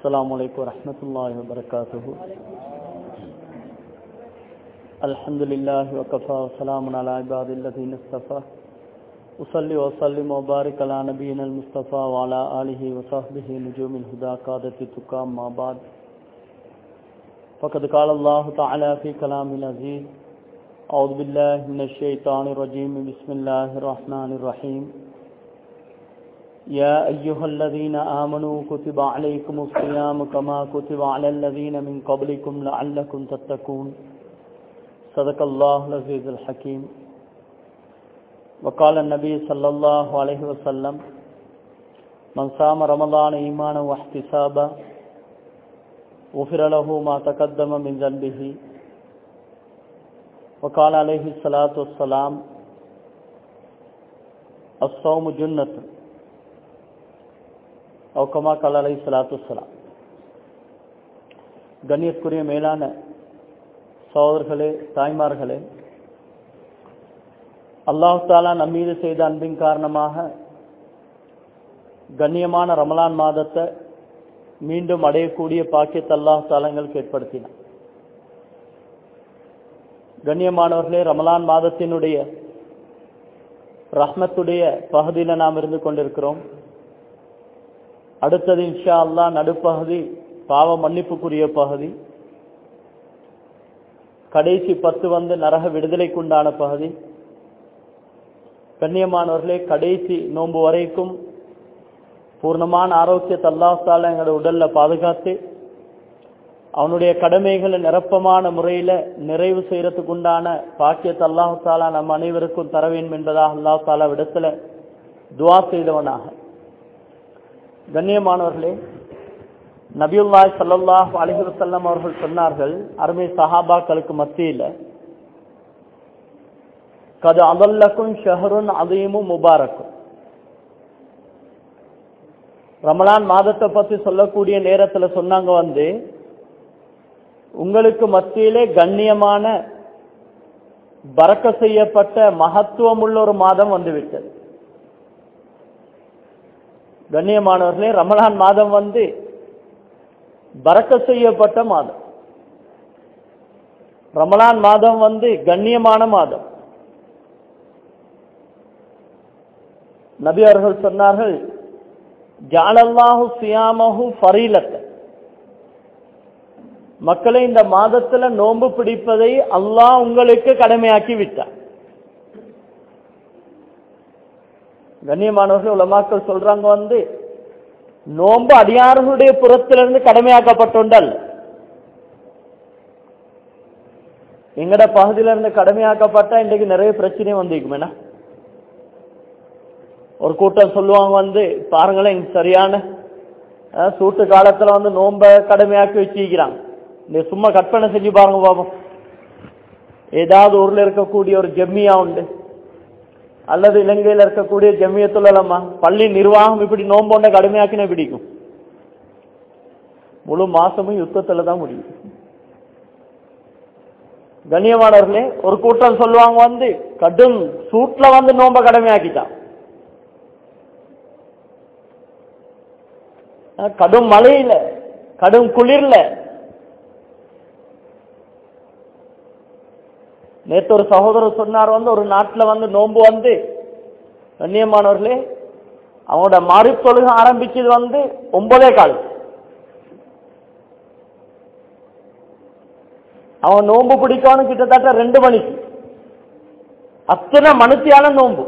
السلام عليكم ورحمة الله وبركاته الحمد لله وكفى وسلام على عباد الذين اصطفى أصلي وسلم وبارك على نبينا المصطفى وعلى آله وصحبه نجوم الهدى قادة تقام ما بعد فقد قال الله تعالى في كلام العزيز أعوذ بالله من الشيطان الرجيم بسم الله الرحمن الرحيم يا أيها الذين آمنوا كتب عليكم الصيام كما كتب على الذين من قبلكم لعلكم تتقون صدق الله العزيز الحكيم وقال النبي صلى الله عليه وسلم من صام رمضان إيمانا واحتسابا غفر له ما تقدم من ذنبه وقال عليه الصلاة والسلام الصوم جنة أو كما قال عليه الصلاة والسلام கண்ணியத்துக்குரிய மேலான சகோதரர்களே தாய்மார்களே அல்லாஹு தாலா நம்மீது செய்த அன்பின் காரணமாக கண்ணியமான ரமலான் மாதத்தை மீண்டும் அடையக்கூடிய பாக்கியத்தை அல்லாஹ் தாலங்களுக்கு ஏற்படுத்தினார் கண்ணியமானவர்களே ரமலான் மாதத்தினுடைய ரஹ்மத்துடைய பகுதியில் நாம் இருந்து கொண்டிருக்கிறோம் அடுத்தது இன்ஷா அல்லா நடுப்பகுதி பாவ மன்னிப்புக்குரிய பகுதி கடைசி பத்து வந்து நரக விடுதலைக்குண்டான பகுதி கண்ணியமானவர்களே கடைசி நோன்பு வரைக்கும் பூர்ணமான ஆரோக்கியத்தை அல்லாஹால எங்களோட உடல்ல பாதுகாத்து அவனுடைய கடமைகளை நிரப்பமான முறையில நிறைவு செய்யறதுக்கு உண்டான பாக்கியத்தை அல்லாஹு தாலா நம் அனைவருக்கும் தர வேண்டும் என்பதாக அல்லாஹு தாலா விடத்துல துவா செய்தவனாக கண்ணியமானவர்களே நபியுல்லாய் சல்லாஹ் அலிஹசல்லம் அவர்கள் சொன்னார்கள் அருமை சஹாபாக்களுக்கு மத்தியில் கது அதல்லக்கும் ஷஹருன் அதீமும் முபாரக்கும் ரமலான் மாதத்தை பத்தி சொல்லக்கூடிய நேரத்துல சொன்னாங்க வந்து உங்களுக்கு மத்தியிலே கண்ணியமான பறக்க செய்யப்பட்ட மகத்துவம் உள்ள ஒரு மாதம் வந்துவிட்டது கண்ணியமானவர்களே ரமலான் மாதம் வந்து பறக்க செய்யப்பட்ட மாதம் ரமலான் மாதம் வந்து கண்ணியமான மாதம் நபி அவர்கள் சொன்னார்கள் ஜாலல்லாஹு சியாமஹு ஃபரீலத்தை மக்களை இந்த மாதத்துல நோன்பு பிடிப்பதை அல்லாஹ் உங்களுக்கு கடமையாக்கி விட்டார் கண்ணியமானவர்கள் உலமாக்கள் சொல்றாங்க வந்து நோன்பு அடியார்களுடைய புறத்திலிருந்து கடமையாக்கப்பட்டோண்டல் எங்கட பகுதியில இருந்து கடமையாக்கப்பட்டா இன்றைக்கு நிறைய பிரச்சனை வந்திருக்கும் என்ன ஒரு கூட்டம் சொல்லுவாங்க வந்து பாருங்களேன் சரியான சூட்டு காலத்துல வந்து நோம்ப கடமையாக்கி வச்சிருக்கிறாங்க இந்த சும்மா கற்பனை செஞ்சு பாருங்க பாப்போம் ஏதாவது ஊர்ல இருக்கக்கூடிய ஒரு ஜெம்மியா உண்டு அல்லது இலங்கையில் இருக்கக்கூடிய ஜம்மியத்துலமா பள்ளி நிர்வாகம் இப்படி நோம்போண்ட கடுமையாக்கின பிடிக்கும் முழு மாசமும் யுத்தத்துல தான் முடியும் கண்ணியமானவர்களே ஒரு கூட்டம் சொல்லுவாங்க வந்து கடும் சூட்ல வந்து நோம்ப கடமையாக்கிட்டான் கடும் மழையில கடும் குளிர்ல நேற்று ஒரு சகோதரர் சொன்னார் வந்து ஒரு நாட்டில் வந்து நோன்பு வந்து கண்ணியமானவர்களே அவனோட மாறி தொழுக ஆரம்பிச்சது வந்து ஒன்பதே கால் அவன் நோன்பு பிடிக்கணும் கிட்டத்தட்ட ரெண்டு மணிக்கு அத்தனை மனுத்தியான நோன்பு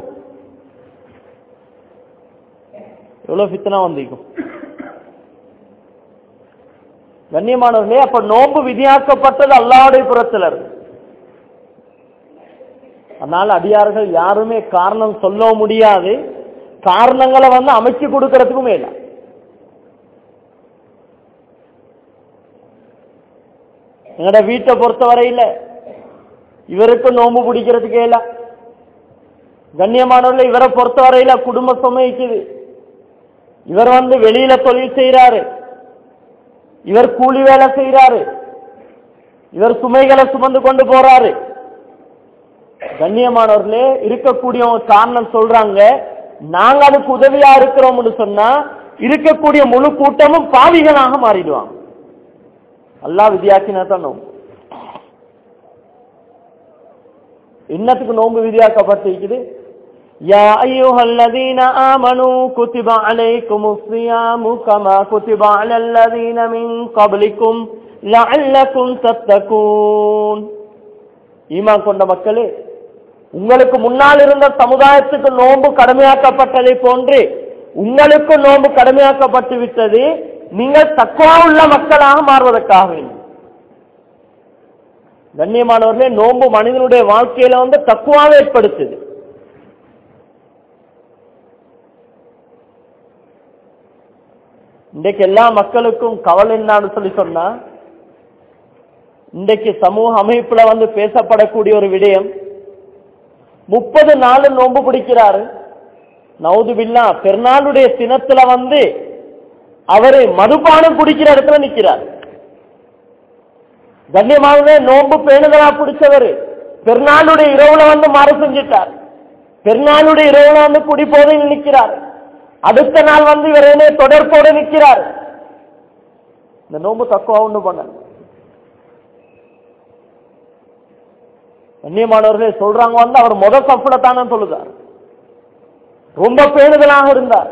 எவ்வளவு பித்தனா வந்திருக்கும் கண்ணியமானவர்களே அப்ப நோன்பு விதியாக்கப்பட்டது அல்லாவுடைய புறத்தில் இருக்கு அதனால அடியார்கள் யாருமே காரணம் சொல்ல முடியாது காரணங்களை வந்து அமைச்சு கொடுக்கறதுக்கும் இல்லை எங்கட வீட்டை பொறுத்தவரையில இவருக்கு நோம்பு பிடிக்கிறதுக்கே இல்ல கண்ணியமானவர்கள் இவரை பொறுத்தவரையில குடும்ப சுமைக்குது இவர் வந்து வெளியில தொழில் செய்யறாரு இவர் கூலி வேலை செய்யறாரு இவர் சுமைகளை சுமந்து கொண்டு போறாரு கண்ணியமானவர்களே இருக்கக்கூடிய காரணம் சொல்றாங்க நாங்க அதுக்கு உதவியா இருக்கிறோம்னு சொன்னா இருக்கக்கூடிய முழு கூட்டமும் பாவிகளாக மாறிடுவாங்க அல்லாஹ் விதியாக்கினா தான் நோம்பு இன்னத்துக்கு நோன்பு விதியாக்கப்பட்டிருக்குது يا أيها الذين آمنوا كتب عليكم الصيام كما كتب على الذين من قبلكم لعلكم تتقون ஈமான் கொண்ட மக்களே உங்களுக்கு முன்னால் இருந்த சமுதாயத்துக்கு நோன்பு கடமையாக்கப்பட்டதை போன்று உங்களுக்கு நோன்பு கடமையாக்கப்பட்டு விட்டது நீங்கள் தக்குவா உள்ள மக்களாக மாறுவதற்காக வேண்டும் கண்ணியமானவர்களே நோன்பு மனிதனுடைய வாழ்க்கையில வந்து தக்குவாவை ஏற்படுத்துது இன்றைக்கு எல்லா மக்களுக்கும் கவலை என்னான்னு சொல்லி சொன்னா இன்றைக்கு சமூக அமைப்புல வந்து பேசப்படக்கூடிய ஒரு விடயம் முப்பது நாள் நோன்பு பிடிக்கிறாரு நவுதுபில்லா பெருநாளுடைய தினத்துல வந்து அவரு மதுபானம் குடிக்கிற இடத்துல நிக்கிறார் கண்ணியமாகவே நோன்பு பேணுதலா பிடிச்சவர் பெருநாளுடைய இரவுல வந்து மாறு செஞ்சிட்டார் பெருநாளுடைய இரவுல வந்து குடி போதையில் நிற்கிறார் அடுத்த நாள் வந்து இவர் என்ன தொடர்போடு நிற்கிறார் இந்த நோன்பு தக்குவா ஒண்ணு பண்ண கண்ணியமானவர்களே சொல்றாங்க வந்து அவர் முத சப்புல தானே சொல்லுதார் ரொம்ப பேணுதலாக இருந்தார்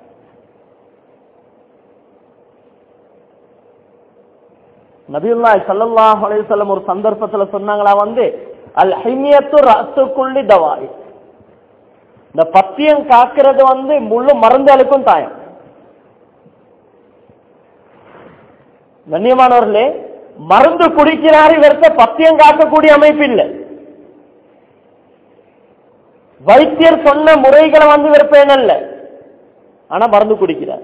நபியுல்லாய் சல்லல்லாஹு அலைஹி வஸல்லம் ஒரு சந்தர்ப்பத்துல சொன்னாங்களா வந்து அல் ஹிமியத்து ரசுக்குள்ளி தவாய் இந்த பத்தியம் காக்கிறது வந்து முழு மருந்துகளுக்கும் தாயம் கண்ணியமானவர்களே மருந்து குடிக்கிறார் இவர்த்த பத்தியம் காக்கக்கூடிய அமைப்பு இல்லை வைத்தியர் சொன்ன முறைகளை வந்து இவர் பேணல்ல ஆனா மருந்து குடிக்கிறார்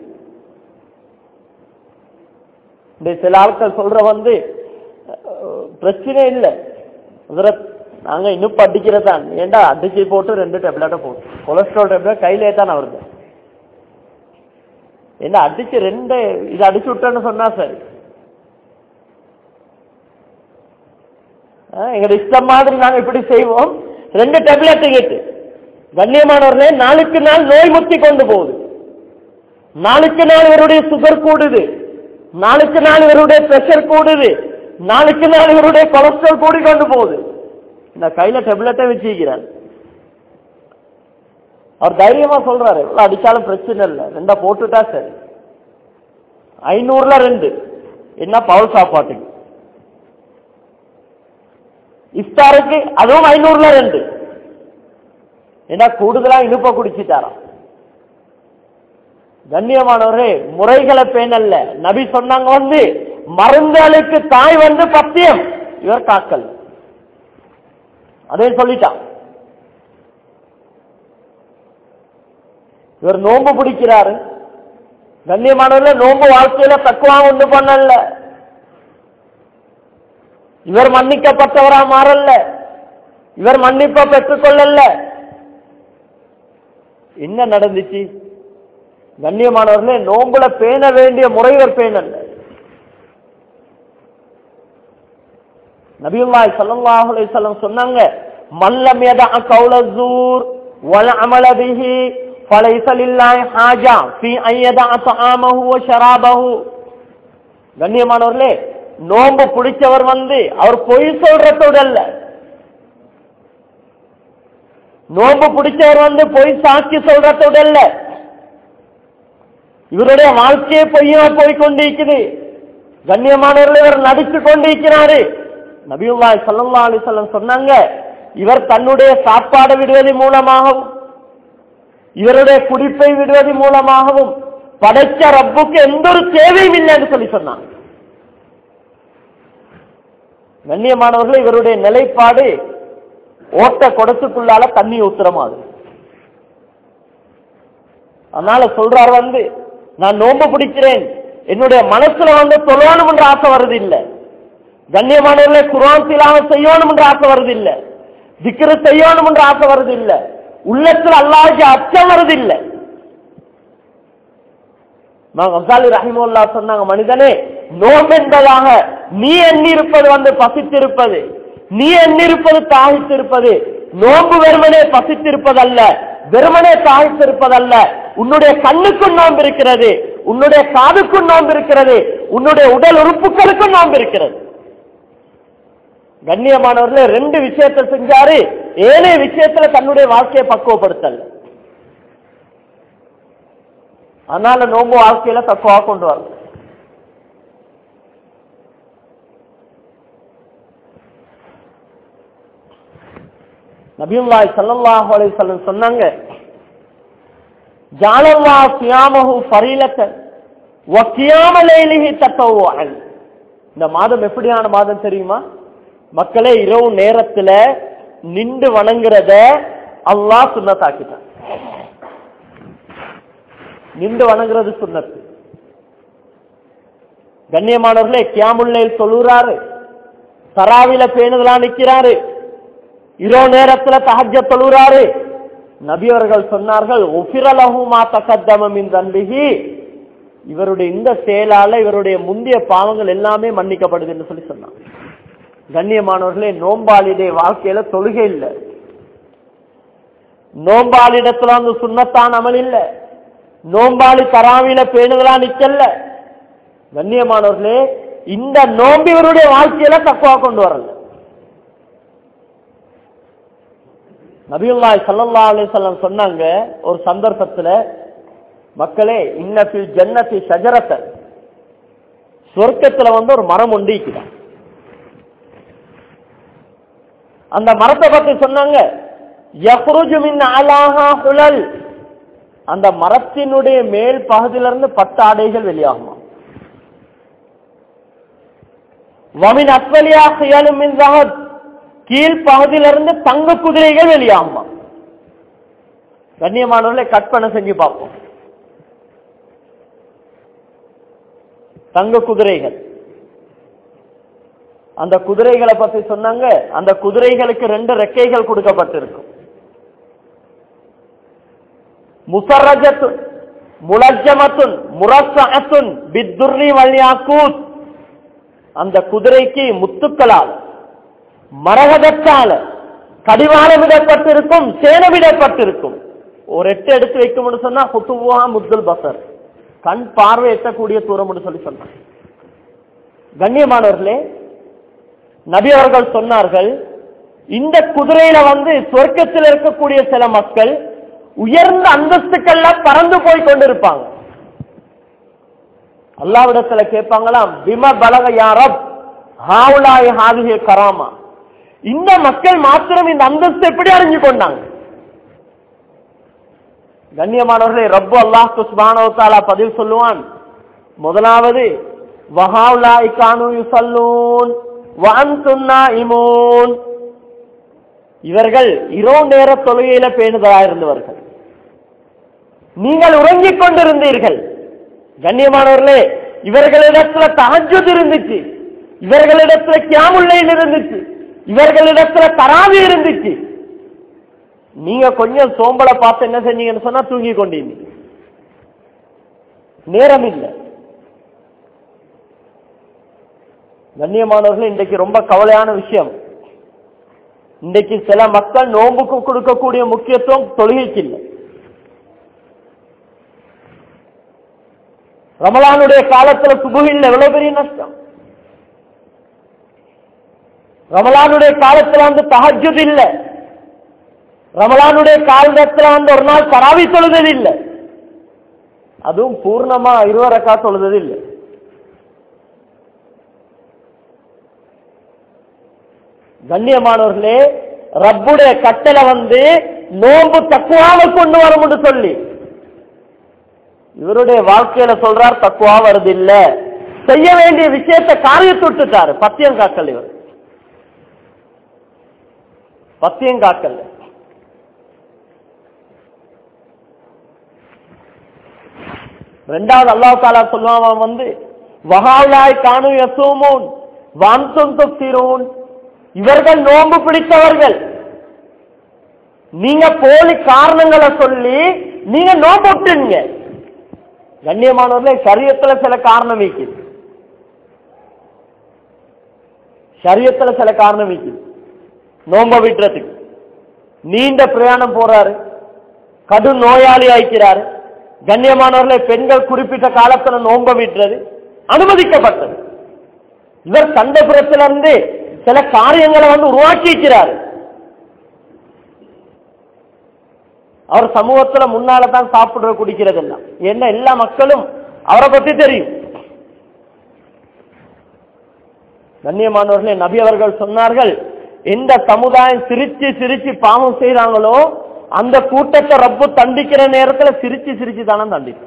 இந்த சில ஆட்கள் சொல்ற வந்து அஹ், பிரச்சனை இல்லை ஹசரத், நாங்க இன்னும் படிக்கிறதான் ஏண்டா அடிச்சு போட்டு ரெண்டு டேப்லெட்டை போட்டு கொலஸ்ட்ரால் டேப்லெட் கையிலே தான் வருது என்ன அடிச்சு ரெண்டு இது அடிச்சு விட்டேன்னு சொன்னா சரி ஆஹ், எங்க இஷ்டம் மாதிரி நாங்க இப்படி செய்வோம் ரெண்டு டேப்லெட் கேட்டு கண்ணியமானவர்களே நாளுக்கு நாள் நோய் முத்தி கொண்டு போகுது நாளுக்கு நாள் இவருடைய சுகர் கூடுது நாளுக்கு நாள் இவருடைய பிரஷர் கூடுது நாளுக்கு நாள் இவருடைய கொலஸ்ட்ரால் கூடி கொண்டு போகுது இந்த கையில டெப்லெட்டை வச்சிருக்கிறார் அவர் தைரியமா சொல்றாரு எவ்வளவு அடிச்சாலும் பிரச்சனை இல்லை ரெண்டா போட்டுட்டா சரி ஐநூறுல ரெண்டு என்ன பவர் சாப்பாட்டுக்கு இஃப்தாருக்கு அதுவும் ஐநூறுல ரெண்டு ஏன்னா கூடுதலா இனிப்ப குடிச்சிட்டாராம் கண்ணியமானவரே முறைகளை பேணல்ல நபி சொன்னாங்க வந்து மருந்துகளுக்கு தாய் வந்து பத்தியம் இவர் காக்கல் அதே சொல்லிட்டான் இவர் நோன்பு பிடிக்கிறாரு கண்ணியமானவர்களே நோன்பு வாழ்க்கையில தக்குவா ஒன்று பண்ணல இவர் மன்னிக்கப்பட்டவரா மாறல்ல இவர் மன்னிப்ப பெற்றுக்கொள்ளல என்ன நடந்துச்சு கண்ணியமானவர்களே நோம்புல பேண வேண்டிய முறைவர் பேணல்ல நபியுல்லாய் ஸல்லல்லாஹு அலைஹி வஸல்லம் சொன்னாங்க மல்லம் யதா கௌல ஸூர் வல் அமல பிஹி ஃபலைஸ லில்லாஹி ஹாஜா ஃபீ அன் யதா தஆமஹு வ ஷராபஹு கண்ணியமானவர்களே நோன்பு பிடிச்சவர் வந்து அவர் பொய் சொல்றதோட அல்ல நோன்பு பிடிச்சவர் வந்து பொய் சாட்சி சொல்றதோட அல்ல இவருடைய வாழ்க்கையை பொய்யா போய் கொண்டிருக்குது கண்ணியமானவர்கள் இவர் நடித்து கொண்டிருக்கிறாரு நபியுல்லாய் ஸல்லல்லாஹு அலைஹி வஸல்லம் சொன்னாங்க இவர் தன்னுடைய சாப்பாடு விடுவதன் மூலமாகவும் இவருடைய குடிப்பை விடுவதன் மூலமாகவும் படைச்ச ரப்புக்கு எந்த ஒரு தேவையும் இல்லை என்று சொல்லி சொன்னாங்க கண்ணியமானவர்கள் இவருடைய நிலைப்பாடு ஓட்ட குடத்துக்குள்ளால தண்ணி ஊத்துறமாது அதனால சொல்றார் வந்து நான் நோன்பு பிடிக்கிறேன் என்னுடைய மனசுல வந்து தொழணும் என்ற ஆசை வருது இல்ல கண்ணியமானவர்களை குரான் திலாவ செய்யணும் என்ற ஆசை வருது இல்ல திக்ரு செய்யணும் என்ற ஆசை வருது இல்ல உள்ளத்தில் அல்லாஹ்க்கு அச்சம் வருது இல்ல கசாலி ரஹிமுல்லா சொன்னாங்க மனிதனே நோன்பு என்பதாக நீ எண்ணிருப்பது வந்து பசித்திருப்பது நீ எண்ணிருப்பது தாகித்திருப்பது நோன்பு வெறுமனே பசித்திருப்பதல்ல வெறுமனே தாய்த்திருப்பதல்ல உன்னுடைய கண்ணுக்கும் நோன்பு இருக்கிறது உன்னுடைய காதுக்கும் நோன்பு இருக்கிறது உன்னுடைய உடல் உறுப்புகளுக்கும் நோன்பு இருக்கிறது கண்ணியமானவர்களே ரெண்டு விஷயத்தை செஞ்சாரு ஏனைய விஷயத்துல தன்னுடைய வாழ்க்கையை பக்குவப்படுத்தல அதனால நோம்பு வாழ்க்கையில தக்குவா கொண்டு வரல நபியுல்லாய் சல்லல்லாஹு அலைஹி வஸல்லம் சொன்னாங்க ஜாலல்லா சியாமஹு ஃபரீலத்தன் வ கியாம லைலிஹி தத்தவுஅன் இந்த மாதம் எப்படியான மாதம் தெரியுமா மக்களே இரவு நேரத்துல நின்று வணங்குறத அல்லாஹ் சுண்ணத்தாக்கிட்டான் நின்று வணங்குறது சுண்ணத்து கண்ணியமானவர்களே கியாமுல்லையில் தொழுறாரு தராவில பேணுதலா நிக்கிறாரு இரவு நேரத்துல தஹஜ்ஜ தொழுறாரு நபி அவர்கள் சொன்னார்கள் ஒஃபிரலஹுமா தகத்தமின் தன்பிகி இவருடைய இந்த செயலால இவருடைய முந்தைய பாவங்கள் எல்லாமே மன்னிக்கப்படுது என்று சொல்லி சொன்னாங்க கண்ணியமானவர்களே நோம்பாளிடைய வாழ்க்கையில தொழுகை இல்லை நோம்பாளிடத்துல வந்து சுண்ணத்தான் அமல் இல்ல நோம்பாளி தராவில பேணுதலா நிக்கல கண்ணியமானவர்களே இந்த நோம்பு இவருடைய வாழ்க்கையில தக்குவா கொண்டு வரல நபியுல்லாய் சல்லல்லா அலிசல்லம் சொன்னாங்க ஒரு சந்தர்ப்பத்துல மக்களே இன்னத்தில் ஜன்னத்தி சஜரத்தை சொர்க்கத்துல வந்து ஒரு மரம் உண்டிக்கிறான் அந்த மரத்தை பத்தி சொன்னாங்க யஹ்ருஜு மின் அலாஹா ஹுலல் அந்த மரத்தினுடைய மேல் பகுதியிலிருந்து பத்து ஆடைகள் வெளியாகுமா வமின் அஸ்வலியா சியலும் மின் ஜஹத் கீழ் பகுதியிலிருந்து தங்க குதிரைகள் வெளியாகுமா கண்ணியமானவர்களை கற்பனை செஞ்சு பார்ப்போம் தங்க குதிரைகள் அந்த குதிரைகளை பத்தி சொன்னாங்க அந்த குதிரைகளுக்கு ரெண்டு ரெக்கைகள் கொடுக்கப்பட்டிருக்கும் முசரஜத்துன் முலஜமத்துன் முரசத்துன் பித்துர்ரி வல்யாக்கூத் அந்த குதிரைக்கு முத்துக்களால் மரகதத்தால கடிவாளம் விடப்பட்டிருக்கும் சேனமிடப்பட்டிருக்கும் ஒரு எட்டு எடுத்து வைக்கும்னு சொன்னா புத்துவா முத்துல் பசர் கண் பார்வை எட்டக்கூடிய தூரம் சொல்லி சொன்னாங்க கண்ணியமானவர்களே நபி அவர்கள் சொன்னார்கள் இந்த குதிரையில வந்து சொர்க்கத்தில் இருக்கக்கூடிய சில மக்கள் உயர்ந்த அந்தஸ்துக்கள்ல பறந்து போய் கொண்டிருப்பாங்க அல்லாவிடத்துல கேட்பாங்களாம் பிம பலக யாரப் ஹாவுலாய் ஹாதிஹே கராமா இந்த மக்கள் மாத்திரம் இந்த அந்தஸ்து எப்படி அறிஞ்சு கொண்டாங்க கண்ணியமானவர்களே ரப்பு அல்லாஹ் சுஸ்பானவத்தாலா பதில் சொல்லுவான் முதலாவது வஹாவுலாய் கானு யுசல்லூன் இமோன் இவர்கள் இரவு நேர தொழுகையில பேணுதலா இருந்தவர்கள் நீங்கள் உறங்கிக் கொண்டிருந்தீர்கள் கண்ணியமானவர்களே இவர்களிடத்துல தஹஜுத் இருந்துச்சு இவர்களிடத்துல கியாமுல்லையில் இருந்துச்சு இவர்களிடத்துல தராவி இருந்துச்சு நீங்க கொஞ்சம் சோம்பலை பார்த்து என்ன செஞ்சீங்கன்னு சொன்னா தூங்கி கொண்டீங்க நேரம் இல்லை கண்ணியமானவர்கள் இன்றைக்கு ரொம்ப கவலையான விஷயம் இன்றைக்கு சில மக்கள் நோம்புக்கு கொடுக்கக்கூடிய முக்கியத்துவம் தொழுகைக்கு இல்லை ரமலானுடைய காலத்துல சுபுகில் எவ்வளவு பெரிய நஷ்டம் ரமலானுடைய காலத்துல வந்து தஹஜுத் இல்ல ரமலானுடைய காலத்துல வந்து ஒரு நாள் பராவி தொழுதல் இல்லை அதுவும் பூர்ணமா இருவரக்கா தொழுதல் இல்லை கண்ணியமானவர்களே ரப்புடைய கட்டளை வந்து நோம்பு தக்குவாவை கொண்டு வரும்னு சொல்லி இவருடைய வாழ்க்கையில சொல்றார் தக்குவா வருது இல்ல செய்ய வேண்டிய விஷயத்தை காரியத்தை விட்டுட்டாரு பத்தியம் காக்கல் இவர் பத்தியம் காக்கல் ரெண்டாவது அல்லாஹ் தாலா சொல்லுவான் வந்து வகாவுலாய் காணு யசூமூன் வான்சும் தொத்திரூன் இவர்கள் நோன்பு பிடித்தவர்கள் நீங்க போலி காரணங்களை சொல்லி நீங்க நோன்பு விட்டுங்க கண்ணியமானவர்களே சரியத்துல சில காரணம் வைக்குது சரியத்துல சில காரணம் வைக்குது நோம்ப விட்டுறதுக்கு நீண்ட பிரயாணம் போறாரு கடும் நோயாளி ஆயிக்கிறார் கண்ணியமானவர்களை பெண்கள் குறிப்பிட்ட காலத்துல நோம்ப விட்டுறது அனுமதிக்கப்பட்டது இவர் சண்டைபுரத்திலிருந்து சில காரியங்களை வந்து உருவாக்கி இருக்கிறார் அவர் சமூகத்துல முன்னால தான் சாப்பிடுற குடிக்கிறது எல்லாம் என்ன எல்லா மக்களும் அவரை பத்தி தெரியும் கண்ணியமானவர்களே நபி அவர்கள் சொன்னார்கள் எந்த சமுதாயம் சிரிச்சு சிரிச்சு பாவம் செய்யறாங்களோ அந்த கூட்டத்தை ரப்பு தண்டிக்கிற நேரத்துல சிரிச்சு சிரிச்சு தானே தண்டிக்கும்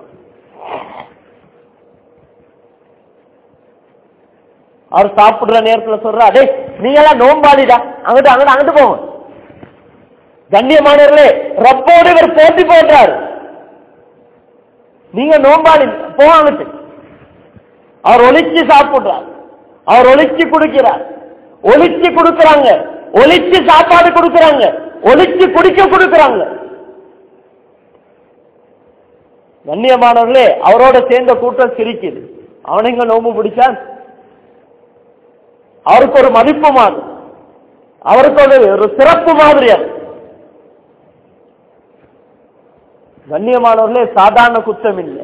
அவர் சாப்பிடுற நேரத்துல சொல்ற அடே நீங்க எல்லாம் நோம்பாளிடா அங்கிட்டு அங்கிட்டு அங்கிட்டு போங்க கண்ணியமானவர்களே ரப்போடு இவர் போட்டி போடுறாரு நீங்க நோம்பாளி போவாங்கிட்டு அவர் ஒளிச்சு சாப்பிடுறார் அவர் ஒளிச்சு குடிக்கிறார் ஒளிச்சு கொடுக்கறாங்க ஒளிச்சு சாப்பாடு கொடுக்கறாங்க ஒளிச்சு குடிக்க கொடுக்கறாங்க கண்ணியமானவர்களே அவரோட சேர்ந்த கூட்டம் சிரிக்குது அவனுங்க நோம்பு பிடிச்சான் அவருக்கு ஒரு மதிப்பு மாதிரி அவருக்கு ஒரு ஒரு சிறப்பு மாதிரி அது கண்ணியமானவர்களே சாதாரண குற்றம் இல்லை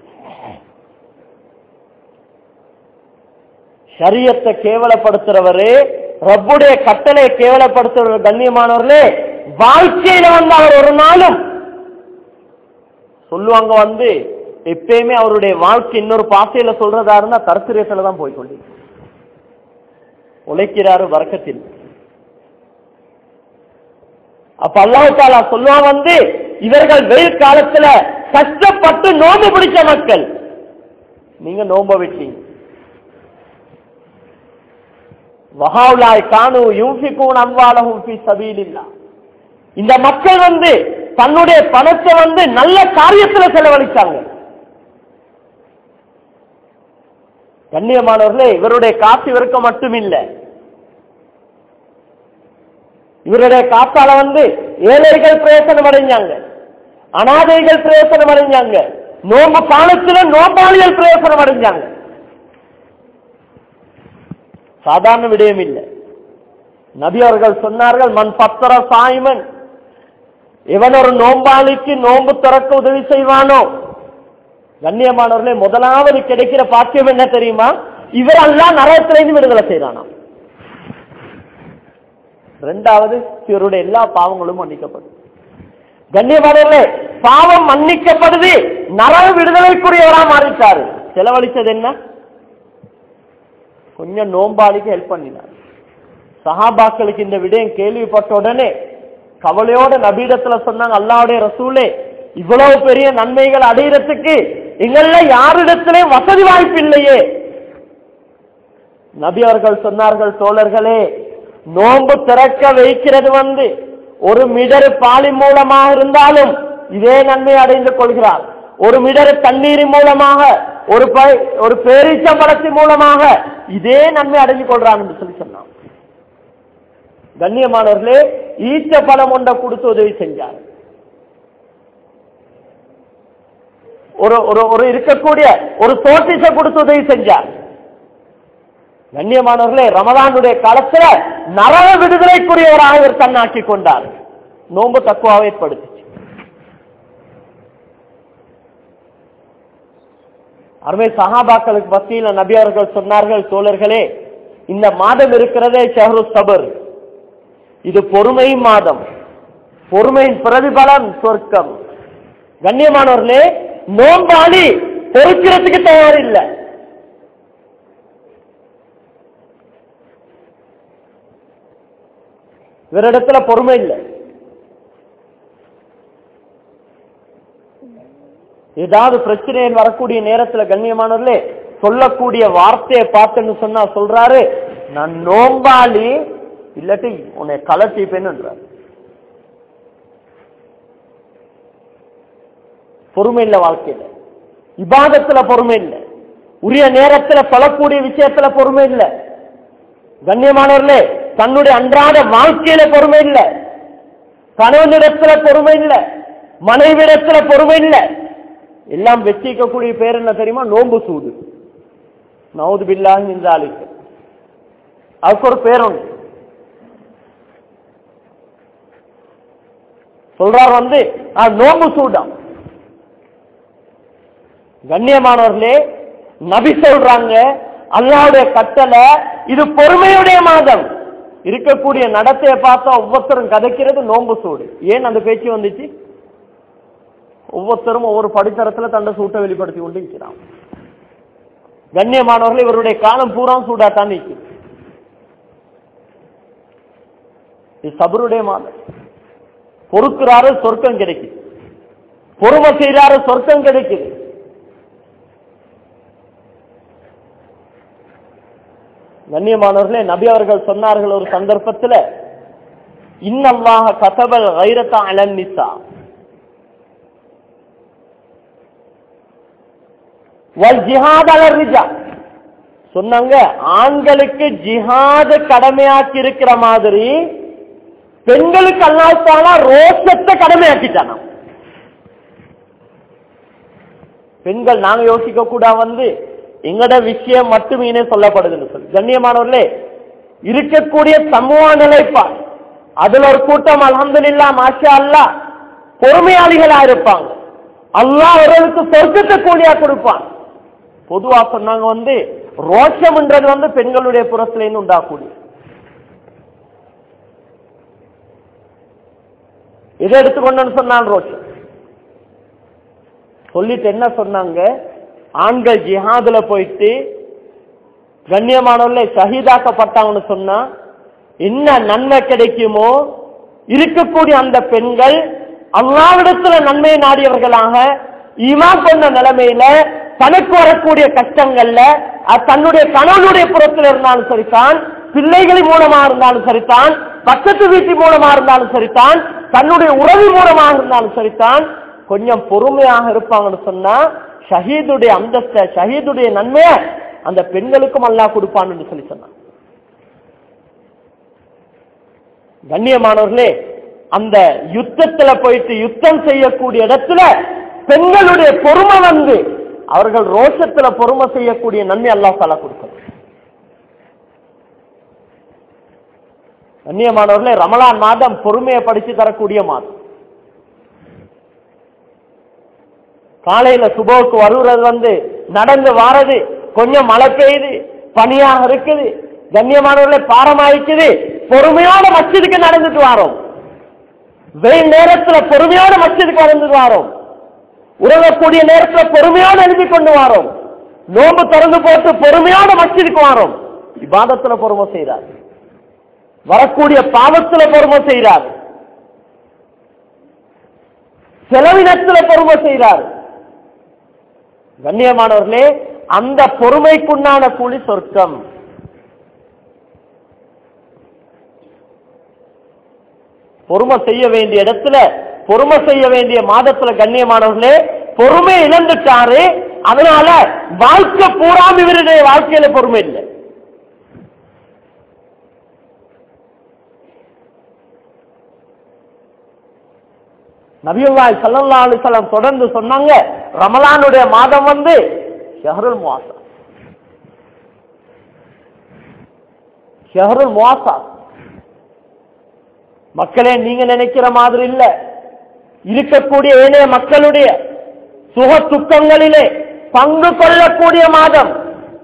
சரியத்தை கேவலப்படுத்துறவரே ரப்புடைய கட்டளை கேவலப்படுத்துறவர் கண்ணியமானவர்களே வாழ்க்கையில வந்து அவர் ஒரு நாளும் சொல்லுவாங்க வந்து எப்பயுமே அவருடைய வாழ்க்கை இன்னொரு பாசையில சொல்றதா இருந்தா தரத்திரியத்துல தான் போய் கொண்டு உழைக்கிறாரு வரக்கத்தில் அப்ப அல்லாஹ் தாலா சொல்லுவான் வந்து இவர்கள் வெயில் காலத்துல கஷ்டப்பட்டு நோம்பு பிடிச்ச மக்கள் நீங்க நோம்ப விட்டீங்க வஹாவுலாய் கானு யூஃபிகூன் அம்வாலஹும் ஃபீ சபீலில்லா இந்த மக்கள் வந்து தன்னுடைய பணத்தை வந்து நல்ல காரியத்துல செலவழிச்சாங்க கண்ணியமானவர்களே இவருடைய காசு இவருக்கு மட்டும் இல்ல இவருடைய காத்தால வந்து ஏழைகள் பிரயோசனம் அடைஞ்சாங்க அனாதைகள் பிரயோசனம் அடைஞ்சாங்க நோம்பு காலத்துல நோம்பாளிகள் பிரயோசனம் அடைஞ்சாங்க சாதாரண விடயம் இல்லை நபி அவர்கள் சொன்னார்கள் மண் பத்திர சாய்மன் இவன் ஒரு நோம்பாளிக்கு நோம்பு திறக்க உதவி செய்வானோ கண்ணியமானவர்களே முதலாவது கிடைக்கிற பாக்கியம் என்ன தெரியுமா இவரெல்லாம் நரகத்திலிருந்து விடுதலை செய்யறானா ரெண்டாவது இவருடைய எல்லா பாவங்களும் மன்னிக்கப்படும் கண்ணியமானவர்களே பாவம் மன்னிக்கப்படுது நரக விடுதலைக்குரியவரா மாறிட்டாரு செலவழிச்சது என்ன கொஞ்சம் நோம்பாளிக்கு ஹெல்ப் பண்ணினார் சஹாபாக்களுக்கு இந்த விடயம் கேள்விப்பட்ட உடனே கவலையோட நபீடத்துல சொன்னாங்க அல்லாவுடைய ரசூலே இவ்வளவு பெரிய நன்மைகள் அடையிறதுக்கு எங்கள யாரிடத்திலே வசதி வாய்ப்பு இல்லையே நபி அவர்கள் சொன்னார்கள் தோழர்களே நோன்பு திறக்க வைக்கிறது வந்து ஒரு மிடரு பாலி மூலமாக இருந்தாலும் இதே நன்மை அடைந்து கொள்கிறார் ஒரு மிடரு தண்ணீர் மூலமாக ஒரு ப- ஒரு பேரீச்சம்பழத்தின் மூலமாக இதே நன்மை அடைந்து கொள்றான் என்று சொல்லி சொன்னான் கண்ணியமானவர்களே ஈச்ச பழம் ஒன்றை கொடுத்து உதவி செஞ்சார் ஒரு ஒரு ஒரு இருக்கக்கூடிய ஒரு சோட்டிச கொடுத்து உதவி செஞ்சார் கண்ணியமானவர்களே ரமதானுடைய காலத்துல நரக விடுதலைக்குரியவராக இவர் தன்னாக்கி கொண்டார் நோன்பு தக்குவாவை ஏற்படுத்துச்சு அருமை சஹாபாக்களுக்கு மத்தியில நபி அவர்கள் சொன்னார்கள் தோழர்களே இந்த மாதம் இருக்கிறதே ஷஹரு சபர் இது பொறுமை மாதம் பொறுமையின் பிரதிபலன் சொர்க்கம் கண்ணியமானவர்களே நோம்பாளி பொறுக்கிறதுக்கு தயார் இல்லை இவரிடத்துல பொறுமை இல்லை ஏதாவது பிரச்சனை வரக்கூடிய நேரத்துல கண்ணியமானவர்களே சொல்லக்கூடிய வார்த்தையை பார்த்துன்னு சொன்னா சொல்றாரு நான் நோம்பாளி இல்லாட்டி உன்னை கலட்டிப்பேன்ன்றார் பொறுமை இல்ல வாழ்க்கையில இபாதத்துல பொறுமை இல்ல உரிய நேரத்துல சொல்லக்கூடிய விஷயத்துல பொறுமை இல்ல கண்ணியமானவர்களே தன்னுடைய அன்றாட வாழ்க்கையில பொறுமை இல்ல கணவனிடத்துல பொறுமை இல்ல மனைவிடத்துல பொறுமை இல்ல எல்லாம் வெற்றிக்கக்கூடிய பேர் என்ன தெரியுமா நோம்பு சூடு நவுது பில்லாஹி நின்றாலிக்கு அதுக்கு ஒரு பேர் உண்டு சொல்றார் வந்து "நான் நோம்பு சூடாம் கண்ணியமானவர்களே நபி சொல்றாங்க அல்லாவுடைய கட்டளை இது பொறுமையுடைய மாதம் இருக்கக்கூடிய நடத்தையை பார்த்தா ஒவ்வொருத்தரும் கதைக்கிறது நோம்பு சூடு ஏன் அந்த பேச்சு வந்துச்சு ஒவ்வொருத்தரும் ஒவ்வொரு படித்தரத்துல தண்டை சூட்டை வெளிப்படுத்தி கொண்டு இருக்கிறான் கண்ணியமானவர்கள் இவருடைய காலம் பூரா சூடா தான் நிற்குது இது சபருடைய மாதம் பொறுக்கிறாரு சொர்க்கம் கிடைக்குது பொறுமை செய்யறாரு சொர்க்கம் கிடைக்குது கண்ணியமானவர்களே நபி அவர்கள் சொன்னார்கள் ஒரு சந்தர்ப்பத்தில் இன்னல்லாக கதபல் வைரத்தா அலன்னிசா வல் ஜிஹாத் அலர் ரிஜா சொன்னாங்க ஆண்களுக்கு ஜிஹாது கடமையாக்கி இருக்கிற மாதிரி பெண்களுக்கு அல்லாத்தால ரோஷத்தை கடமையாக்கிட்டானா பெண்கள் நாங்க யோசிக்க கூட வந்து எங்கட விஷயம் மட்டுமே சொல்லப்படுதுன்னு சொல்லி கண்ணியமானவர்களே இருக்கக்கூடிய சமூக நிலைப்பாடு அதுல ஒரு கூட்டம் அலமதுல்லா மாஷா அல்லா பொறுமையாளிகளா இருப்பாங்க அல்லாஹ் அவர்களுக்கு சொர்க்கத்தை கூலியா கொடுப்பான் பொதுவா சொன்னாங்க வந்து ரோஷம்ன்றது வந்து பெண்களுடைய புறத்துல இருந்து உண்டாக்கூடிய எதை எடுத்துக்கொண்டு சொன்னான் ரோஷம் சொல்லிட்டு என்ன சொன்னாங்க ஆண்கள் ஜிஹாதுல போயிட்டு கண்ணியமானவர்களே ஷஹீதாக்கப்பட்டாங்கன்னு சொன்னா என்ன நன்மை கிடைக்குமோ இருக்கக்கூடிய அந்த பெண்கள் அல்லாவிடத்துல நன்மை நாடியவர்களாக ஈமா கொண்ட நிலைமையில தனக்கு வரக்கூடிய கஷ்டங்கள்ல அது தன்னுடைய கணவனுடைய புறத்தில் இருந்தாலும் சரிதான் பிள்ளைகளின் மூலமா இருந்தாலும் சரிதான் பக்கத்து வீட்டு மூலமா இருந்தாலும் சரிதான் தன்னுடைய உறவு மூலமாக இருந்தாலும் சரிதான் கொஞ்சம் பொறுமையாக இருப்பாங்கன்னு சொன்னா ஷஹீதுடைய அந்தஸ்த ஷஹீதுடைய நன்மைய அந்த பெண்களுக்கும் அல்லாஹ் கொடுப்பான்னு சொல்லி சொன்னான் கண்ணியமானவர்களே அந்த யுத்தத்துல போயிட்டு யுத்தம் செய்யக்கூடிய இடத்துல பெண்களுடைய பொறுமை வந்து அவர்கள் ரோஷத்துல பொறுமை செய்யக்கூடிய நன்மை அல்லாஹ் தாலா கொடுக்கணும் கண்ணியமானவர்களே ரமலான் மாதம் பொறுமையை படிச்சு தரக்கூடிய மாதம் காலையில சுபோக்கு வருவது வந்து நடந்து வாரது கொஞ்சம் மழை பெய்யுது பனியாக இருக்குது கண்ணியமானவர்களே பாரமாயிக்குது பொறுமையோட மஸ்ஜிதுக்கு நடந்துட்டு வாரோம் வெயில் நேரத்துல பொறுமையோட மஸ்ஜிதுக்கு நடந்துட்டு வாரோம் உறங்கக்கூடிய நேரத்துல பொறுமையோட எழுதி கொண்டு வாரோம் நோம்பு திறந்து போட்டு பொறுமையோட மஸ்ஜிதுக்கு வாரோம் இபாதத்துல பொறுமை செய்யறாரு வரக்கூடிய பாவத்துல பொறுமை செய்யறாரு செலவினத்துல பொறுமை செய்யறாரு கண்ணியமானவர்களே அந்த பொறுமைக்குண்டான கூலி சொர்க்கம் பொறுமை செய்ய வேண்டிய இடத்துல பொறுமை செய்ய வேண்டிய மாதத்துல கண்ணியமானவர்களே பொறுமை இழந்துட்டாரு அதனால வாழ்க்கை பூராம இவருடைய வாழ்க்கையில பொறுமை இல்லை நபியுல்லாய் சல்லல்லா அலிசல்லாம் தொடர்ந்து சொன்னாங்க ரமலானுடைய மாதம் வந்து ஷஹருல் முவாசா ஷஹருல் முவாசா மக்களே நீங்க நினைக்கிற மாதிரி இல்ல இருக்கக்கூடிய ஏனைய மக்களுடைய சுக துக்கங்களிலே பங்கு கொள்ளக்கூடிய மாதம்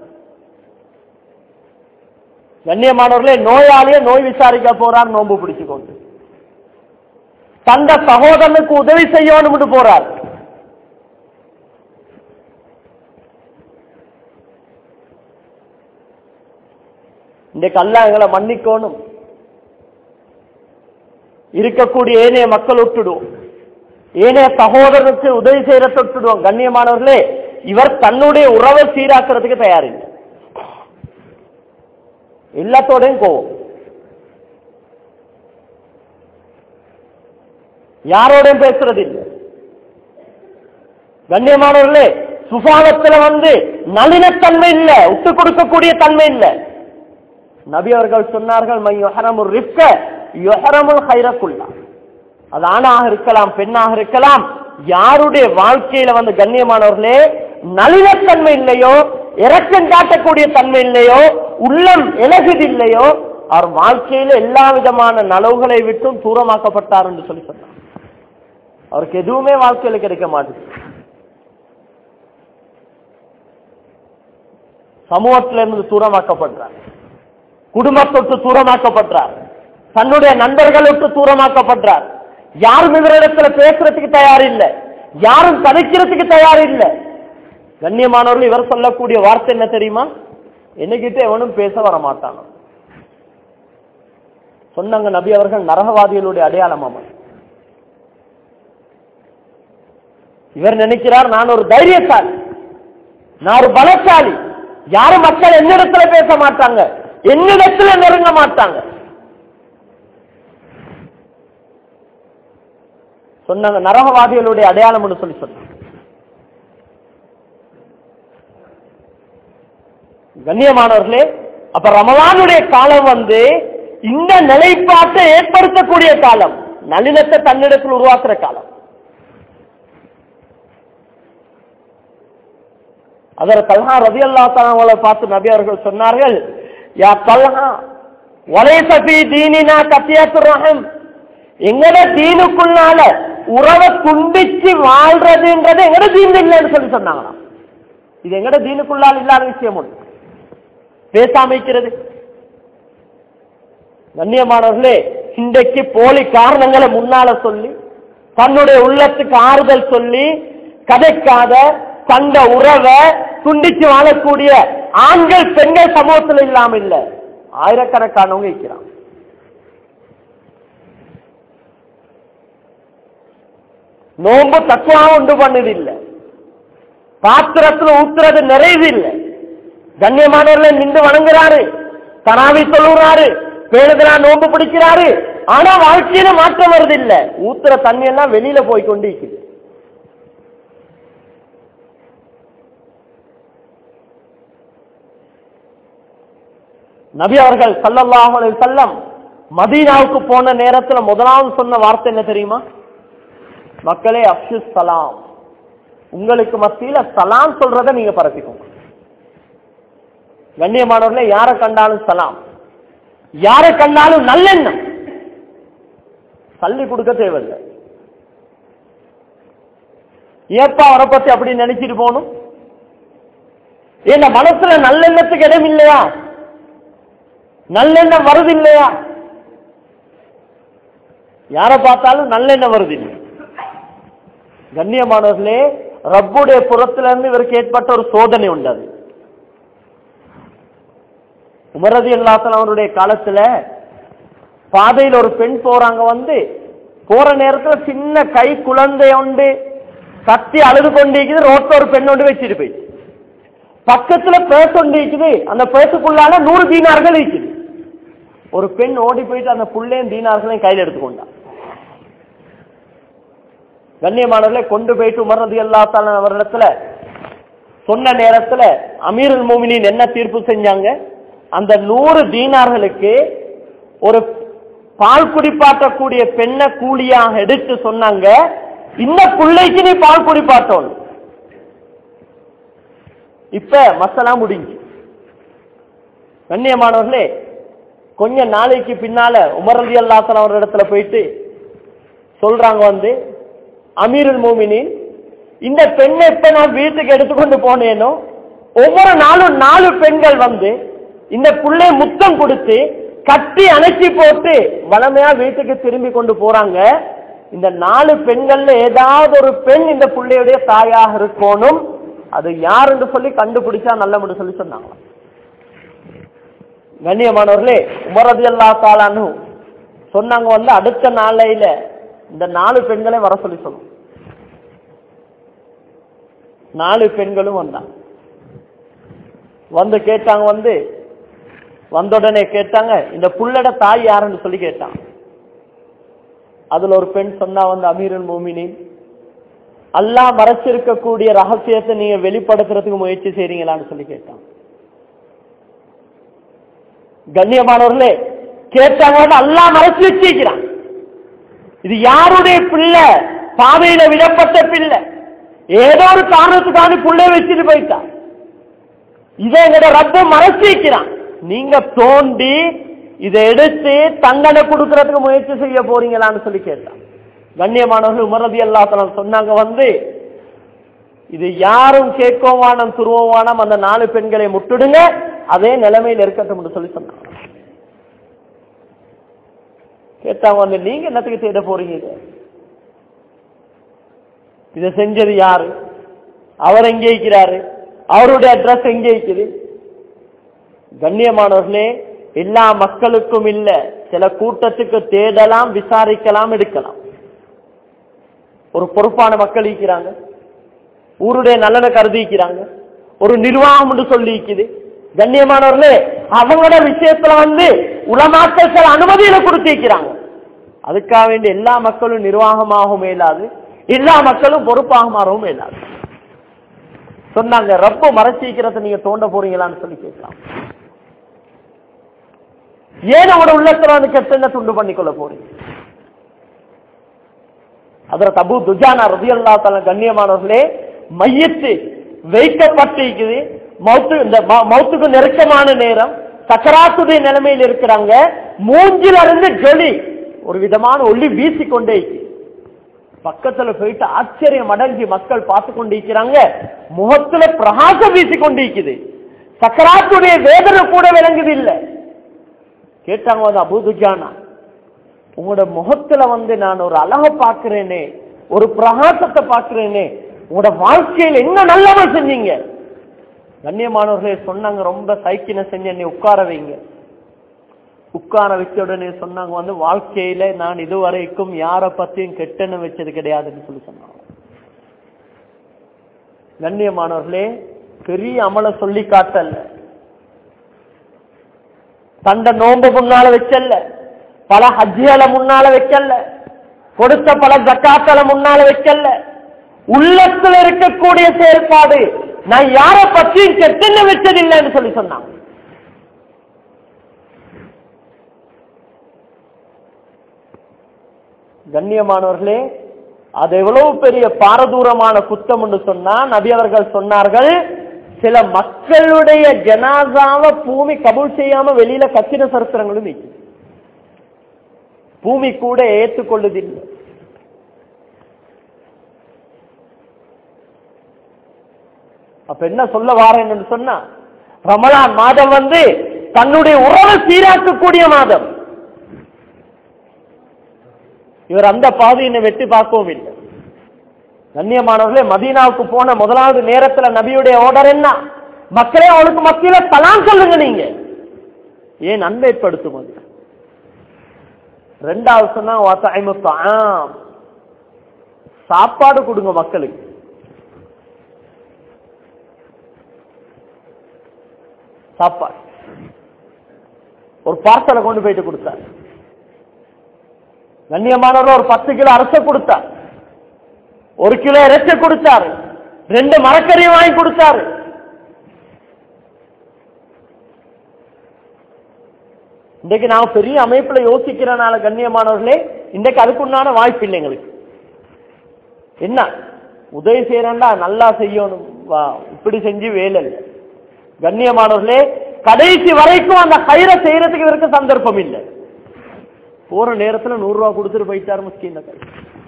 கண்ணியமானவர்களே நோயாளிய நோய் விசாரிக்க போறார் நோன்பு பிடிச்சுக்கொண்டு தந்த சகோதரனுக்கு உதவி செய்யணும்னு போறார் இன்றைக்கு அல்லா எங்களை மன்னிக்கணும் இருக்கக்கூடிய ஏனைய மக்கள் விட்டுடுவோம் ஏனைய சகோதரனுக்கு உதவி செய்யற தொட்டுடுவோம் கண்ணியமானவர்களே இவர் தன்னுடைய உறவை சீராக்கிறதுக்கு தயாரில்லை எல்லாத்தோடையும் கோவம் யாரோடையும் பேசுறது இல்லை கண்ணியமானவர்களே சுபாவத்துல வந்து நளினத்தன்மை இல்ல விட்டு கொடுக்கக்கூடிய தன்மை இல்ல நபி அவர்கள் சொன்னார்கள் மை யொஹரமுல் ரிப்க யொஹரமுல் ஹைரக்குல்லா அது ஆணாக இருக்கலாம் பெண்ணாக இருக்கலாம் யாருடைய வாழ்க்கையில வந்து கண்ணியமானவர்களே நளினத்தன்மை இல்லையோ இறக்கம் காட்டக்கூடிய தன்மை இல்லையோ உள்ளம் இலகுது இல்லையோ அவர் வாழ்க்கையில எல்லா விதமான நலவுகளை விட்டும் தூரமாக்கப்பட்டார் என்று சொல்லி சொன்னார் அவருக்கு எதுவுமே வாழ்க்கையில கிடைக்க மாட்டுது சமூகத்திலிருந்து தூரமாக்கப்படுறார் குடும்பத்தொட்டு தூரமாக்கப்படுறார் தன்னுடைய நண்பர்களுக்கு தூரமாக்கப்படுறார் யாரும் இவரிடத்துல பேசுறதுக்கு தயார் இல்லை யாரும் கதைக்கிறதுக்கு தயார் இல்லை கண்ணியமானவர்கள் இவர் சொல்லக்கூடிய வார்த்தை என்ன தெரியுமா என்னகிட்ட எவனும் பேச வர மாட்டான் சொன்னாங்க நபி அவர்கள் நரகவாதிகளுடைய அடையாளம் அவன் இவர் நினைக்கிறார் நான் ஒரு தைரியசாலி நான் ஒரு பலசாலி யாரும் மக்கள் என்னிடத்துல பேச மாட்டாங்க என்னிடத்துல நெருங்க மாட்டாங்க சொன்னாங்க நரகவாதிகளுடைய அடையாளம்னு சொல்லி சொன்னாங்க கண்ணியமானவர்களே அப்ப ரமலானுடைய காலம் வந்து இந்த நிலைப்பாட்டை ஏற்படுத்தக்கூடிய காலம் நளினத்தை தன்னிடத்தில் உருவாக்குற காலம் அதர் கல்ஹா ரவி அல்லா அவங்களை பார்த்து நபி அவர்கள் சொன்னார்கள் யா கல்ஹா வலைசபி தீனினா கத்தியாத்து ரஹம் எங்கட தீனுக்குள்ளால உறவை துண்டிச்சு வாழ்றதுன்றது எங்கட தீன் இல்லைன்னு சொல்லி சொன்னாங்களாம் இது எங்கட தீனுக்குள்ளால் இல்லாத விஷயம் ஒன்று பேசாமைக்கிறது கண்ணியமானவர்களே இன்றைக்கு போலி காரணங்களை முன்னால சொல்லி தன்னுடைய உள்ளத்துக்கு ஆறுதல் சொல்லி கதைக்காத தந்த உறவை துண்டிச்சு வாழக்கூடிய ஆண்கள் பெண்கள் சமூகத்தில் இல்லாம இல்ல ஆயிரக்கணக்கானவங்க இருக்கிறான் நோம்பு தத்துவம் உண்டு பண்ணது இல்லை பாத்திரத்துல ஊத்துறது நிறைவு இல்லை கண்ணியமானவர்களை நின்று வணங்குறாரு தனாவி சொல்லுறாரு பேணுதலா நோம்பு பிடிக்கிறாரு ஆனா வாழ்க்கையில மாற்றம் வருது இல்ல ஊத்துற தண்ணி எல்லாம் வெளியில போய் கொண்டு இருக்குது நபி அவர்கள் சல்லல்லாஹு அலைஹி வஸல்லம் மதீனாவுக்கு போன நேரத்துல முதலாவது சொன்ன வார்த்தை என்ன தெரியுமா மக்களே அப்சு சலாம் உங்களுக்கு மத்தியில சலாம் சொல்றத நீங்க பரப்பிக்கோங்க கண்ணியமானவர்களே யாரை கண்டாலும் சலாம் யாரை கண்டாலும் நல்லெண்ணம் தள்ளி கொடுக்க தேவையில்லை ஏப்பா அவரை பத்தி அப்படி நினைச்சிட்டு போகணும் இந்த மனசுல நல்லெண்ணத்துக்கு இடம் இல்லையா நல்லெண்ணம் வருது இல்லையா யாரை பார்த்தாலும் நல்லெண்ணம் வருது இல்லை கண்ணியமானவர்களே ரப்புடைய புறத்துல இருந்து இவருக்கு ஏற்பட்ட ஒரு சோதனை உண்டு அது உமரதி அல்லாசன் அவருடைய காலத்துல பாதையில் ஒரு பெண் போறாங்க வந்து போற நேரத்துல சின்ன கை குழந்தை உண்டு கத்தி அழுது கொண்டிருக்குது ரோட்ல ஒரு பெண் ஒன்று வச்சுட்டு போயிடுச்சு பக்கத்துல பேச ஒன்று இருக்குது அந்த பேசுக்குள்ளால நூறு தீனார்கள் இருக்குது ஒரு பெண் ஓடி போயிட்டு அந்த புள்ளையும் தீனார்களையும் கையில் எடுத்துக்கொண்டா கண்ணியமானவர்களை கொண்டு போயிட்டு உமர்றது எல்லாத்தால அவரிடத்துல சொன்ன நேரத்துல அமீருல் மோமினின் என்ன தீர்ப்பு செஞ்சாங்க அந்த நூறு தீனார்களுக்கு ஒரு பால் குடிப்பாட்டக்கூடிய பெண்ணை கூலியாக எடுத்து சொன்னாங்க இந்த பிள்ளைக்கு நீ பால் குடிப்பாட்டணும் இப்ப மசலா முடிஞ்சு கண்ணியமானவர்களே கொஞ்ச நாளைக்கு பின்னால உமரதி அல்லாசன் அவர் இடத்துல போயிட்டு சொல்றாங்க வந்து அமீருல் மோமினின் இந்த பெண்ணை இப்ப நான் வீட்டுக்கு எடுத்துக்கொண்டு போனேனோ ஒவ்வொரு நாளும் நாலு பெண்கள் வந்து இந்த புள்ளை முத்தம் கொடுத்து கட்டி அணைச்சி போட்டு வளமையா வீட்டுக்கு திரும்பி கொண்டு போறாங்க இந்த நாலு பெண்கள்ல ஏதாவது ஒரு பெண் இந்த புள்ளையுடைய தாயாக இருக்கணும் அது யாருன்னு சொல்லி கண்டுபிடிச்சா நல்ல சொல்லி சொன்னாங்க கண்ணியமானவர்களே உமரதி அல்லா தாலான்னு சொன்னாங்க வந்து அடுத்த நாளையில இந்த நாலு பெண்களை வர சொல்லி சொன்னோம் நாலு பெண்களும் வந்தாங்க வந்து கேட்டாங்க வந்து வந்த உடனே கேட்டாங்க இந்த புள்ளட தாய் யாருன்னு சொல்லி கேட்டாங்க அதுல ஒரு பெண் சொன்னா வந்து அமீரன் மோமினின் அல்லாஹ் மறைச்சிருக்கக்கூடிய ரகசியத்தை நீங்க வெளிப்படுத்துறதுக்கு முயற்சி செய்றீங்களான்னு சொல்லி கேட்டாங்க கண்ணியமானவர்களே கேட்டாங்க அல்லாஹ் மறைச்சு வச்சிருக்கிறான் இது யாருடைய பிள்ளை பாதையில விடப்பட்ட பிள்ளை ஏதோ ஒரு காரணத்துக்காக பிள்ளை வச்சுட்டு போயிட்டான் இதை எங்கட ரப்ப மறைச்சு வைக்கிறான் நீங்க தோண்டி இதை எடுத்து தண்டனை கொடுக்கறதுக்கு முயற்சி செய்ய போறீங்களான்னு சொல்லி கேட்டான் கண்ணியமானவர்கள் உமரதி அல்லா சொன்னாங்க வந்து இது யாரும் கேட்கோவானம் துருவோவானம் அந்த நாலு பெண்களை முட்டுடுங்க அதே நிலைமையில் இருக்கட்டும் சொல்லி சொன்னாங்க கேட்டாங்க வந்து நீங்க என்னத்துக்கு தேட போறீங்க இதை இதை செஞ்சது யாரு அவர் எங்கே இருக்கிறாரு அவருடைய அட்ரஸ் எங்கே இருக்குது கண்ணியமானவர்களே எல்லா மக்களுக்கும் இல்ல சில கூட்டத்துக்கு தேடலாம் விசாரிக்கலாம் எடுக்கலாம் ஒரு பொறுப்பான மக்கள் இருக்கிறாங்க ஊருடைய நலனை கருதிக்கிறாங்க ஒரு நிர்வாகம் என்று சொல்லி இருக்குது கண்ணியமானவர்களே அவங்களோட விஷயத்துல வந்து உலமாக்கள் சில அனுமதியில கொடுத்திருக்கிறாங்க அதுக்காக வேண்டிய எல்லா மக்களும் நிர்வாகமாகவும் இயலாது எல்லா மக்களும் பொறுப்பாக மாறவும் இயலாது சொன்னாங்க ரப்ப மறைச்சிக்கிறத நீங்க தோண்ட போறீங்களான்னு சொல்லி கேட்கலாம் ஏன் அவட உள்ளத்துல வந்து கெட்ட துண்டு பண்ணிக்கொள்ள போறீங்க அதுல தபு துஜானா ரதி அல்லா தல கண்ணியமானவர்களே மையத்து வைக்கப்பட்டிருக்குது மௌத்து இந்த மௌத்துக்கு நெருக்கமான நேரம் சக்கராத்துடைய நிலைமையில் இருக்கிறாங்க மூஞ்சில இருந்து ஜொலி ஒரு விதமான ஒளி வீசிக்கொண்டே இருக்குது பக்கத்துல போயிட்டு ஆச்சரியம் அடங்கி மக்கள் பார்த்து கொண்டிருக்கிறாங்க முகத்துல பிரகாசம் வீசி கொண்டிருக்குது சக்கராத்துடைய வேதனை கூட விளங்குது இல்ல கேட்டாங்க வந்து அபூதுஜானா உங்களோட முகத்துல வந்து நான் ஒரு அழக பாக்குறேனே ஒரு பிரகாசத்தை பாக்குறேனே உங்களோட வாழ்க்கையில் என்ன நல்லவன் செஞ்சீங்க கண்ணியமானவர்களே சொன்னாங்க ரொம்ப சைக்கின செஞ்ச நீ உட்கார வைங்க உட்கார வச்ச உடனே சொன்னாங்க வந்து வாழ்க்கையில நான் இதுவரைக்கும் யார பத்தியும் கெட்டன்னு வச்சது கிடையாதுன்னு சொல்லி சொன்னாங்க கண்ணியமானவர்களே பெரிய அமல சொல்லி காட்டல தண்ட நோம்பு முன்னால வச்சல்ல பல ஹஜ்ஜிகளை முன்னால வைக்கல கொடுத்த பல ஜக்காக்களை முன்னால வைக்கல உள்ளத்துல இருக்கக்கூடிய செயல்பாடு நான் யார பற்றியும் கெட்டன்னு வச்சதில்லைன்னு சொல்லி சொன்னாங்க கண்ணியமானவர்களே அது எவ்வளவு பெரிய பாரதூரமான குத்தம் என்று சொன்னா நபி அவர்கள் சொன்னார்கள் சில மக்களுடைய ஜனாதாவை பூமி கபூல் செய்யாம வெளியில கச்சின சரித்திரங்களும் இருக்குது பூமி கூட ஏற்றுக்கொள்ளுதில்லை அப்ப என்ன சொல்ல வாரேன்னு சொன்னா ரமலான் மாதம் வந்து தன்னுடைய உறவை சீராக்கக்கூடிய மாதம் இவர் அந்த பாதையினை வெட்டி பார்க்கவும் இல்லை கண்ணியமானவர்களே மதீனாவுக்கு போன முதலாவது நேரத்துல நபியுடைய ஆர்டர் என்ன மக்களே அவளுக்கு மத்தியில தலான் சொல்லுங்க நீங்க ஏன் அன்பைப்படுத்தும் அது ரெண்டாவது சொன்னா வத்தஐமு தஆம். சாப்பாடு கொடுங்க மக்களுக்கு சாப்பாடு ஒரு பார்சலை கொண்டு போயிட்டு கொடுத்தார் கண்ணியமானவர் ஒரு பத்து கிலோ அரச கொடுத்தார் ஒரு கிலோ இறைச்சி கொடுத்தாரு ரெண்டு மரக்கறியை வாங்கி கொடுத்தாரு இன்றைக்கு நான் பெரிய அமைப்புல யோசிக்கிறனால கண்ணியமானவர்களே இன்றைக்கு அதுக்குண்டான வாய்ப்பு இல்லை எங்களுக்கு என்ன உதவி செய்யறா நல்லா செய்யணும் வா இப்படி செஞ்சு வேலை இல்லை கண்ணியமானவர்களே கடைசி வரைக்கும் அந்த கயிறை செய்யறதுக்கு இவருக்கு சந்தர்ப்பம் இல்லை போற நேரத்துல நூறு ரூபாய் கொடுத்துட்டு போயிட்டாரு முஸ்கீன் கை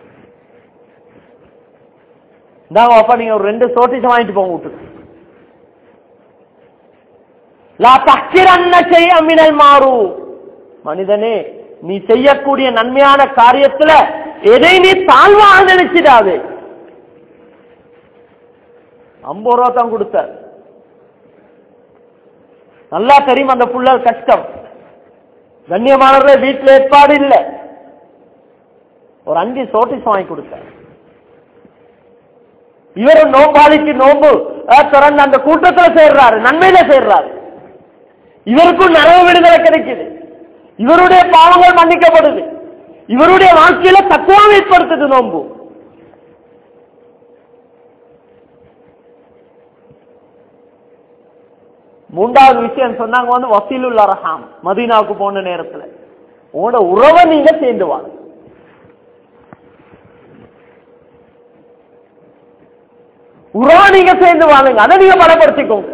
இந்தாங்க அப்பா நீங்க ஒரு ரெண்டு சோட்டிஸ் வாங்கிட்டு போங்க வீட்டுக்கு லா தக்கிரன்ன செய்ய மினல் மாறு மனிதனே நீ செய்யக்கூடிய நன்மையான காரியத்துல எதை நீ தாழ்வாக நினைச்சிடாது ஐம்பது ரூபா தான் கொடுத்தார் நல்லா தெரியும் அந்த புள்ள கஷ்டம் கண்ணியமானவர்களே வீட்டுல ஏற்பாடு இல்ல ஒரு அஞ்சு சோட்டிஸ் வாங்கி கொடுத்தார் இவரும் நோம்பாளிக்கு நோம்பு அஹ், திறந்து அந்த கூட்டத்துல சேர்றாரு நன்மையில சேர்றாரு இவருக்கும் நரவு விடுதலை கிடைக்குது இவருடைய பாவங்கள் மன்னிக்கப்படுது இவருடைய வாழ்க்கையில தத்துவம் ஏற்படுத்துது நோம்பு மூன்றாவது விஷயம் சொன்னாங்க வந்து வசீலுல் அரஹாம் மதீனாவுக்கு போன நேரத்துல உங்களோட உறவை நீங்க சேர்ந்து வாங்க உறவை நீங்க சேர்ந்து வாழுங்க அதை நீங்க பலப்படுத்திக்கோங்க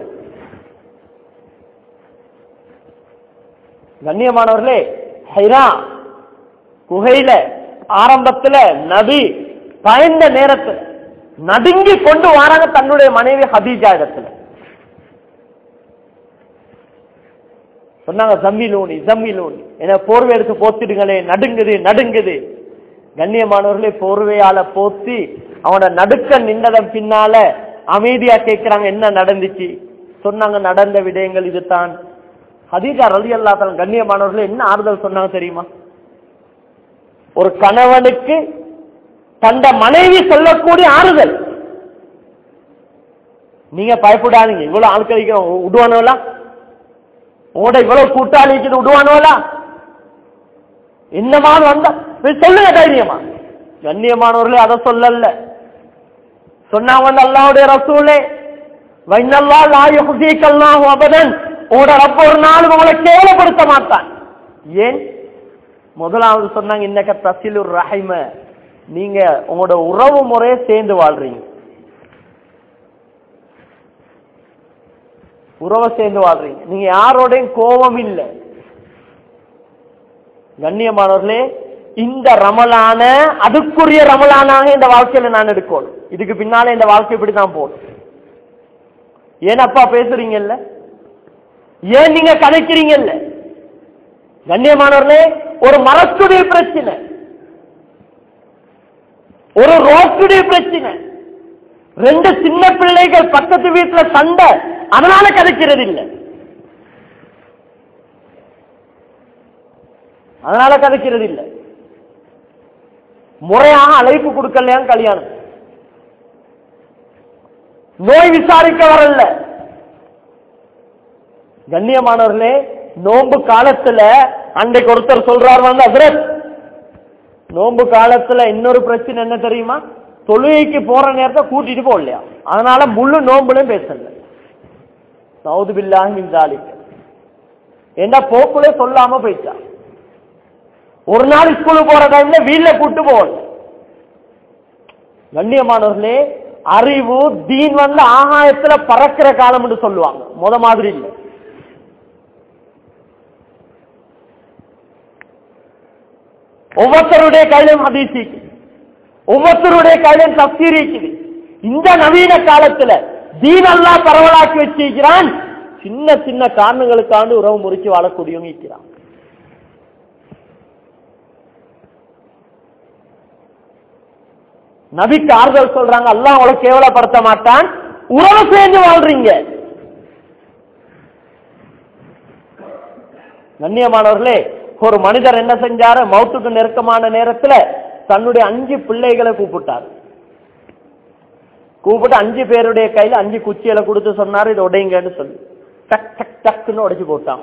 கண்ணியமானவர்களே ஹைரா குகையில ஆரம்பத்துல நபி பயந்த நேரத்துல நடுங்கி கொண்டு வராங்க தன்னுடைய மனைவி ஹதீஜா இடத்துல சொன்னாங்க ஜம்மிலூனி ஜம்மிலூனி என போர்வை எடுத்து போத்திடுங்களே நடுங்குது நடுங்குது கண்ணியமானவர்களே போர்வையால போத்தி அவனோட நடுக்க நின்றதன் பின்னால அமைதியா கேட்கிறாங்க என்ன நடந்துச்சு சொன்னாங்க நடந்த விடயங்கள் இதுதான் ஹதீஜா ரலி அல்லாத்தான் கண்ணியமானவர்களே என்ன ஆறுதல் சொன்னாங்க தெரியுமா ஒரு கணவனுக்கு தந்த மனைவி சொல்லக்கூடிய ஆறுதல் நீங்க பயப்படாதீங்க இவ்வளவு ஆட்கள் விடுவானோலா உங்களோட இவ்வளவு கூட்டாளிக்கு விடுவானோலா என்னமான வந்தா போய் சொல்லுங்க தைரியமா கண்ணியமானவர்களே அதை சொல்லல சொன்னாங்க வந்து அல்லாவுடைய ரசூலே வைனல்லா லாய ஹுசீக்கல்லாஹு அபதன் உங்களோட ரப்ப ஒரு நாள் உங்களை கேவலப்படுத்த மாட்டான் ஏன் முதலாவது சொன்னாங்க இன்னக்க தசிலுர் ரஹைம நீங்க உங்களோட உறவு முறையை சேர்ந்து வாழ்றீங்க உறவை சேர்ந்து வாழ்றீங்க நீங்க யாரோடையும் கோபம் இல்லை கண்ணியமானவர்களே இந்த ரமலான அதுக்குரிய ரமலானாக இந்த வாழ்க்கையில நான் எடுக்கணும் இதுக்கு பின்னால இந்த வாழ்க்கை இப்படிதான் போகணும் ஏனப்பா பேசுறீங்கல்ல ஏன் நீங்க கதைக்கிறீங்கல்ல கண்ணியமானவர்களே ஒரு மரத்துடைய பிரச்சனை ஒரு ரோட்டுடைய பிரச்சனை ரெண்டு சின்ன பிள்ளைகள் பக்கத்து வீட்டுல சண்டை அதனால கதைக்கிறது இல்லை அதனால கதைக்கிறது இல்லை முறையாக அழைப்பு கொடுக்கலையாம் கல்யாணம் நோய் விசாரிக்க வரல கண்ணியமானவர்களே நோன்பு காலத்துல அன்றைக்கு ஒருத்தர் சொல்றார் வந்து அசரத் நோன்பு காலத்துல இன்னொரு பிரச்சனை என்ன தெரியுமா தொழுகைக்கு போற நேரத்தை கூட்டிட்டு போகலையா அதனால முழு நோம்புலையும் பேசல சவுது பில்லாஹி ஜாலிக்கு என்ன போக்குலே சொல்லாம போயிட்டா ஒரு நாள் ஸ்கூலுக்கு போற டைம்ல வீட்ல கூட்டு போகல கண்ணியமானவர்களே அறிவு தீன் வந்து ஆகாயத்துல பறக்கிற காலம் என்று சொல்லுவாங்க முத மாதிரி இல்லை ஒவ்வொருத்தருடைய கையிலும் ஹதீஸ் இருக்குது ஒவ்வொருத்தருடைய கையிலும் தப்சீர் இருக்குது இந்த நவீன காலத்துல தீன் அல்லா பரவலாக்கி வச்சிருக்கிறான் சின்ன சின்ன காரணங்களுக்காண்டு உறவு முறிச்சு வாழக்கூடியவங்க இருக்கிறான் நபிக்கு ஆறுதல் சொல்றாங்க அல்லாஹ் உங்களை கேவலப்படுத்த மாட்டான் உறவு சேர்ந்து வாழ்றீங்க கண்ணியமானவர்களே ஒரு மனிதர் என்ன செஞ்சாரு மௌத்துக்கு நெருக்கமான நேரத்துல தன்னுடைய அஞ்சு பிள்ளைகளை கூப்பிட்டார் கூப்பிட்டு அஞ்சு பேருடைய கையில அஞ்சு குச்சியில கொடுத்து சொன்னாரு இது உடைங்கன்னு சொல்லி டக் டக் டக்குன்னு உடைச்சு போட்டான்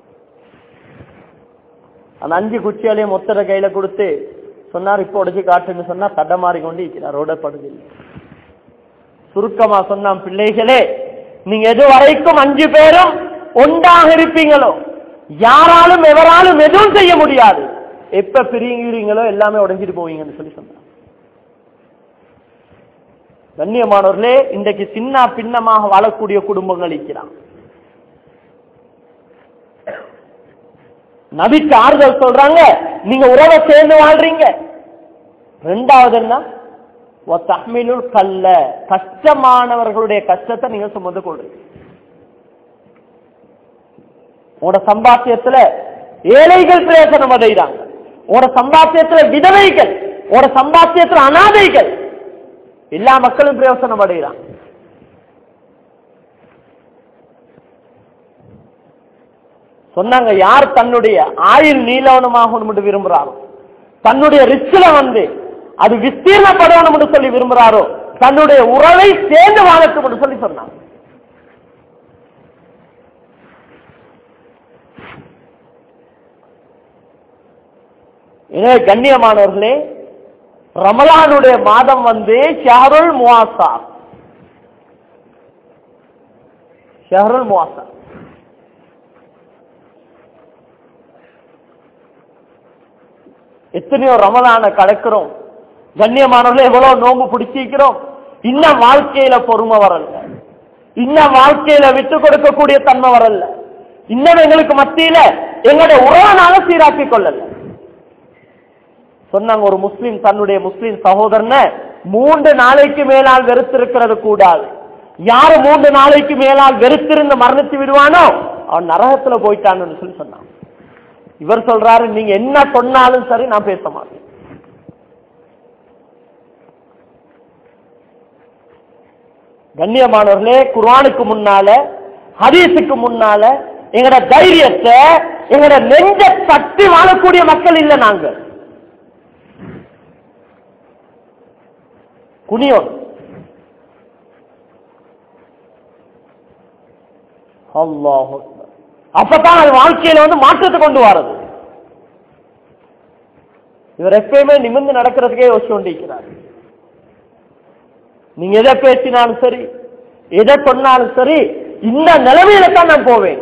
அந்த அஞ்சு குச்சியாலையும் மொத்தர கையில கொடுத்து சொன்னார் இப்ப உடைச்சு காட்டுன்னு சொன்னா தடமாறி கொண்டு இருக்கிறார் ஓடப்படுது சுருக்கமா சொன்னான் பிள்ளைகளே நீங்க எது வரைக்கும் அஞ்சு பேரும் ஒன்றாக இருப்பீங்களோ யாராலும் எவராலும் எதுவும் செய்ய முடியாது எப்ப பிரிங்கிறீங்களோ எல்லாமே உடைஞ்சிட்டு போவீங்கன்னு சொல்லி சொன்னார் கண்ணியமானவர்களே இன்றைக்கு சின்ன பின்னமாக வாழக்கூடிய குடும்பங்கள் இருக்கிறான் நபிக்கு ஆறுதல் சொல்றாங்க நீங்க உறவை சேர்ந்து வாழ்றீங்க ரெண்டாவது என்ன தஹ்மிலுல் கல்ல கஷ்டமானவர்களுடைய கஷ்டத்தை நீங்க சுமந்து கொள்றீங்க உங்களோட சம்பாத்தியத்துல ஏழைகள் பிரயோசனம் அடைகிறாங்க உங்களோட சம்பாத்தியத்துல விதவைகள் உங்களோட சம்பாத்தியத்துல அனாதைகள் எல்லா மக்களும் பிரயோசனம் அடைகிறாங்க சொன்னாங்க யார் தன்னுடைய ஆயுள் நீலவனமாகணும் என்று விரும்புறாரோ தன்னுடைய ரிச்சில வந்து அது விஸ்தீர்ணப்படணும் என்று சொல்லி விரும்புறாரோ தன்னுடைய உறவை சேர்ந்து வாழட்டும் என்று சொல்லி சொன்னாங்க எனவே கண்ணியமானவர்களே ரமலானுடைய மாதம் வந்து ஷஹருல் முவாசா ஷஹருல் முவாசா எத்தனையோ ரமலான கடக்கிறோம் கண்ணியமானவர்களே எவ்வளவு நோம்பு பிடிச்சிக்கிறோம் இன்னும் வாழ்க்கையில பொறுமை வரல இன்னும் வாழ்க்கையில விட்டு கொடுக்கக்கூடிய தன்மை வரல இன்னும் எங்களுக்கு மத்தியில எங்களுடைய உறவை நாங்க சீராக்கி கொள்ளல சொன்னாங்க ஒரு முஸ்லிம் தன்னுடைய முஸ்லிம் சகோதரனை மூன்று நாளைக்கு மேலால் வெறுத்திருக்கிறது கூடாது யாரு மூன்று நாளைக்கு மேலால் வெறுத்திருந்து மரணித்து விடுவானோ அவன் நரகத்துல போயிட்டான்னு சொல்லி சொன்னான் இவர் சொல்றாரு நீங்க என்ன சொன்னாலும் சரி நான் பேச மாட்டேன் கண்ணியமானவர்களே குர்ஆனுக்கு முன்னால ஹதீஸுக்கு முன்னால எங்கட தைரியத்தை எங்கட நெஞ்ச தட்டி வாழக்கூடிய மக்கள் இல்ல நாங்க குனியோன் அல்லாஹ் அப்பதான் அது வாழ்க்கையில வந்து மாற்றத்தை கொண்டு வரது இவர் எப்பயுமே நிமிர்ந்து நடக்கிறதுக்கே யோசிச்சு கொண்டிருக்கிறார் நீங்க எதை பேசினாலும் சரி எதை சொன்னாலும் சரி இந்த நிலைமையில தான் நான் போவேன்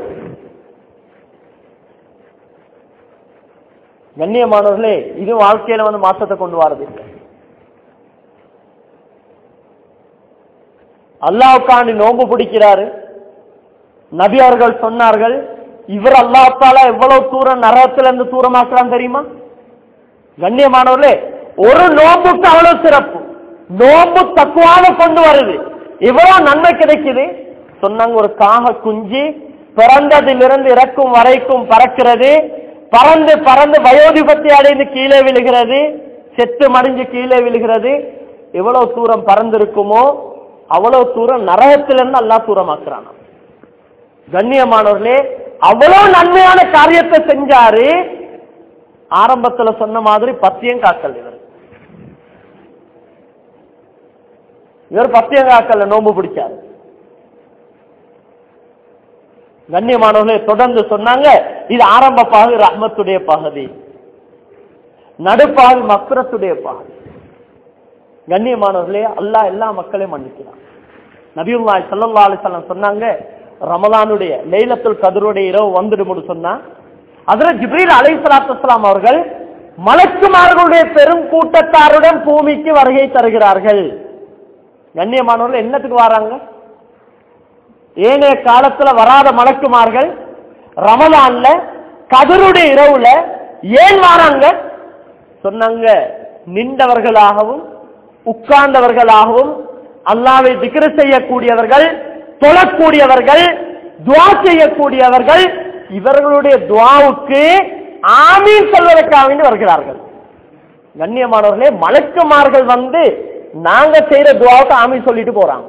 கண்ணியமானவர்களே இது வாழ்க்கையில வந்து மாற்றத்தை கொண்டு வரது இல்லை அல்லாவுக்காண்டி நோம்பு பிடிக்கிறாரு நபி அவர்கள் சொன்னார்கள் இவர் அல்லாத்தால எவ்வளவு தூரம் நரகத்துல இருந்து தூரமாக்கலாம் தெரியுமா கண்ணியமானவர்களே ஒரு நோம்புக்கு அவ்வளவு சிறப்பு நோம்பு தக்குவாக கொண்டு வருது எவ்வளவு நன்மை கிடைக்குது சொன்னாங்க ஒரு காக குஞ்சு பிறந்ததிலிருந்து இறக்கும் வரைக்கும் பறக்கிறது பறந்து பறந்து வயோதிபத்தை அடைந்து கீழே விழுகிறது செத்து மடிஞ்சு கீழே விழுகிறது எவ்வளவு தூரம் பறந்திருக்குமோ அவ்வளவு தூரம் நரகத்திலிருந்து அல்லா தூரமாக்குறான் கண்ணியமானவர்களே அவ்வளவு நன்மையான காரியத்தை செஞ்சாரு ஆரம்பத்துல சொன்ன மாதிரி பத்தியம் காக்கல் இவர் இவர் பத்தியம் காக்கல நோம்பு பிடிச்சாரு கண்ணியமானவர்களே தொடர்ந்து சொன்னாங்க இது ஆரம்ப பாகு ரஹ்மத்துடைய பகுதி நடுப்பாகு மக்ரத்துடைய பகுதி கண்ணியமானவர்களே அல்லாஹ் எல்லா மக்களையும் மன்னிக்கிறான் நபியுல்லாய் சல்லா அலிசல்லாம் சொன்னாங்க ரமலானுடைய லைலத்துல் கதருடைய இரவு வந்துடும் சொன்னா அதுல ஜிப்ரீல் அலை சலாத்துலாம் அவர்கள் மலக்குமார்களுடைய பெரும் கூட்டத்தாருடன் பூமிக்கு வருகை தருகிறார்கள் கண்ணியமானவர்கள் என்னத்துக்கு வராங்க ஏனைய காலத்துல வராத மலக்குமார்கள் ரமலான்ல கதருடைய இரவுல ஏன் வராங்க சொன்னாங்க நின்றவர்களாகவும் உட்கார்ந்தவர்களாகவும் அல்லாவை திக்ர செய்யக்கூடியவர்கள் தொழக்கூடியவர்கள் துவா செய்யக்கூடியவர்கள் இவர்களுடைய துவாவுக்கு ஆமீன் சொல்வதற்காக வேண்டி வருகிறார்கள் கண்ணியமானவர்களே மலக்குமார்கள் வந்து நாங்க செய்யற துவாவுக்கு ஆமீன் சொல்லிட்டு போறாங்க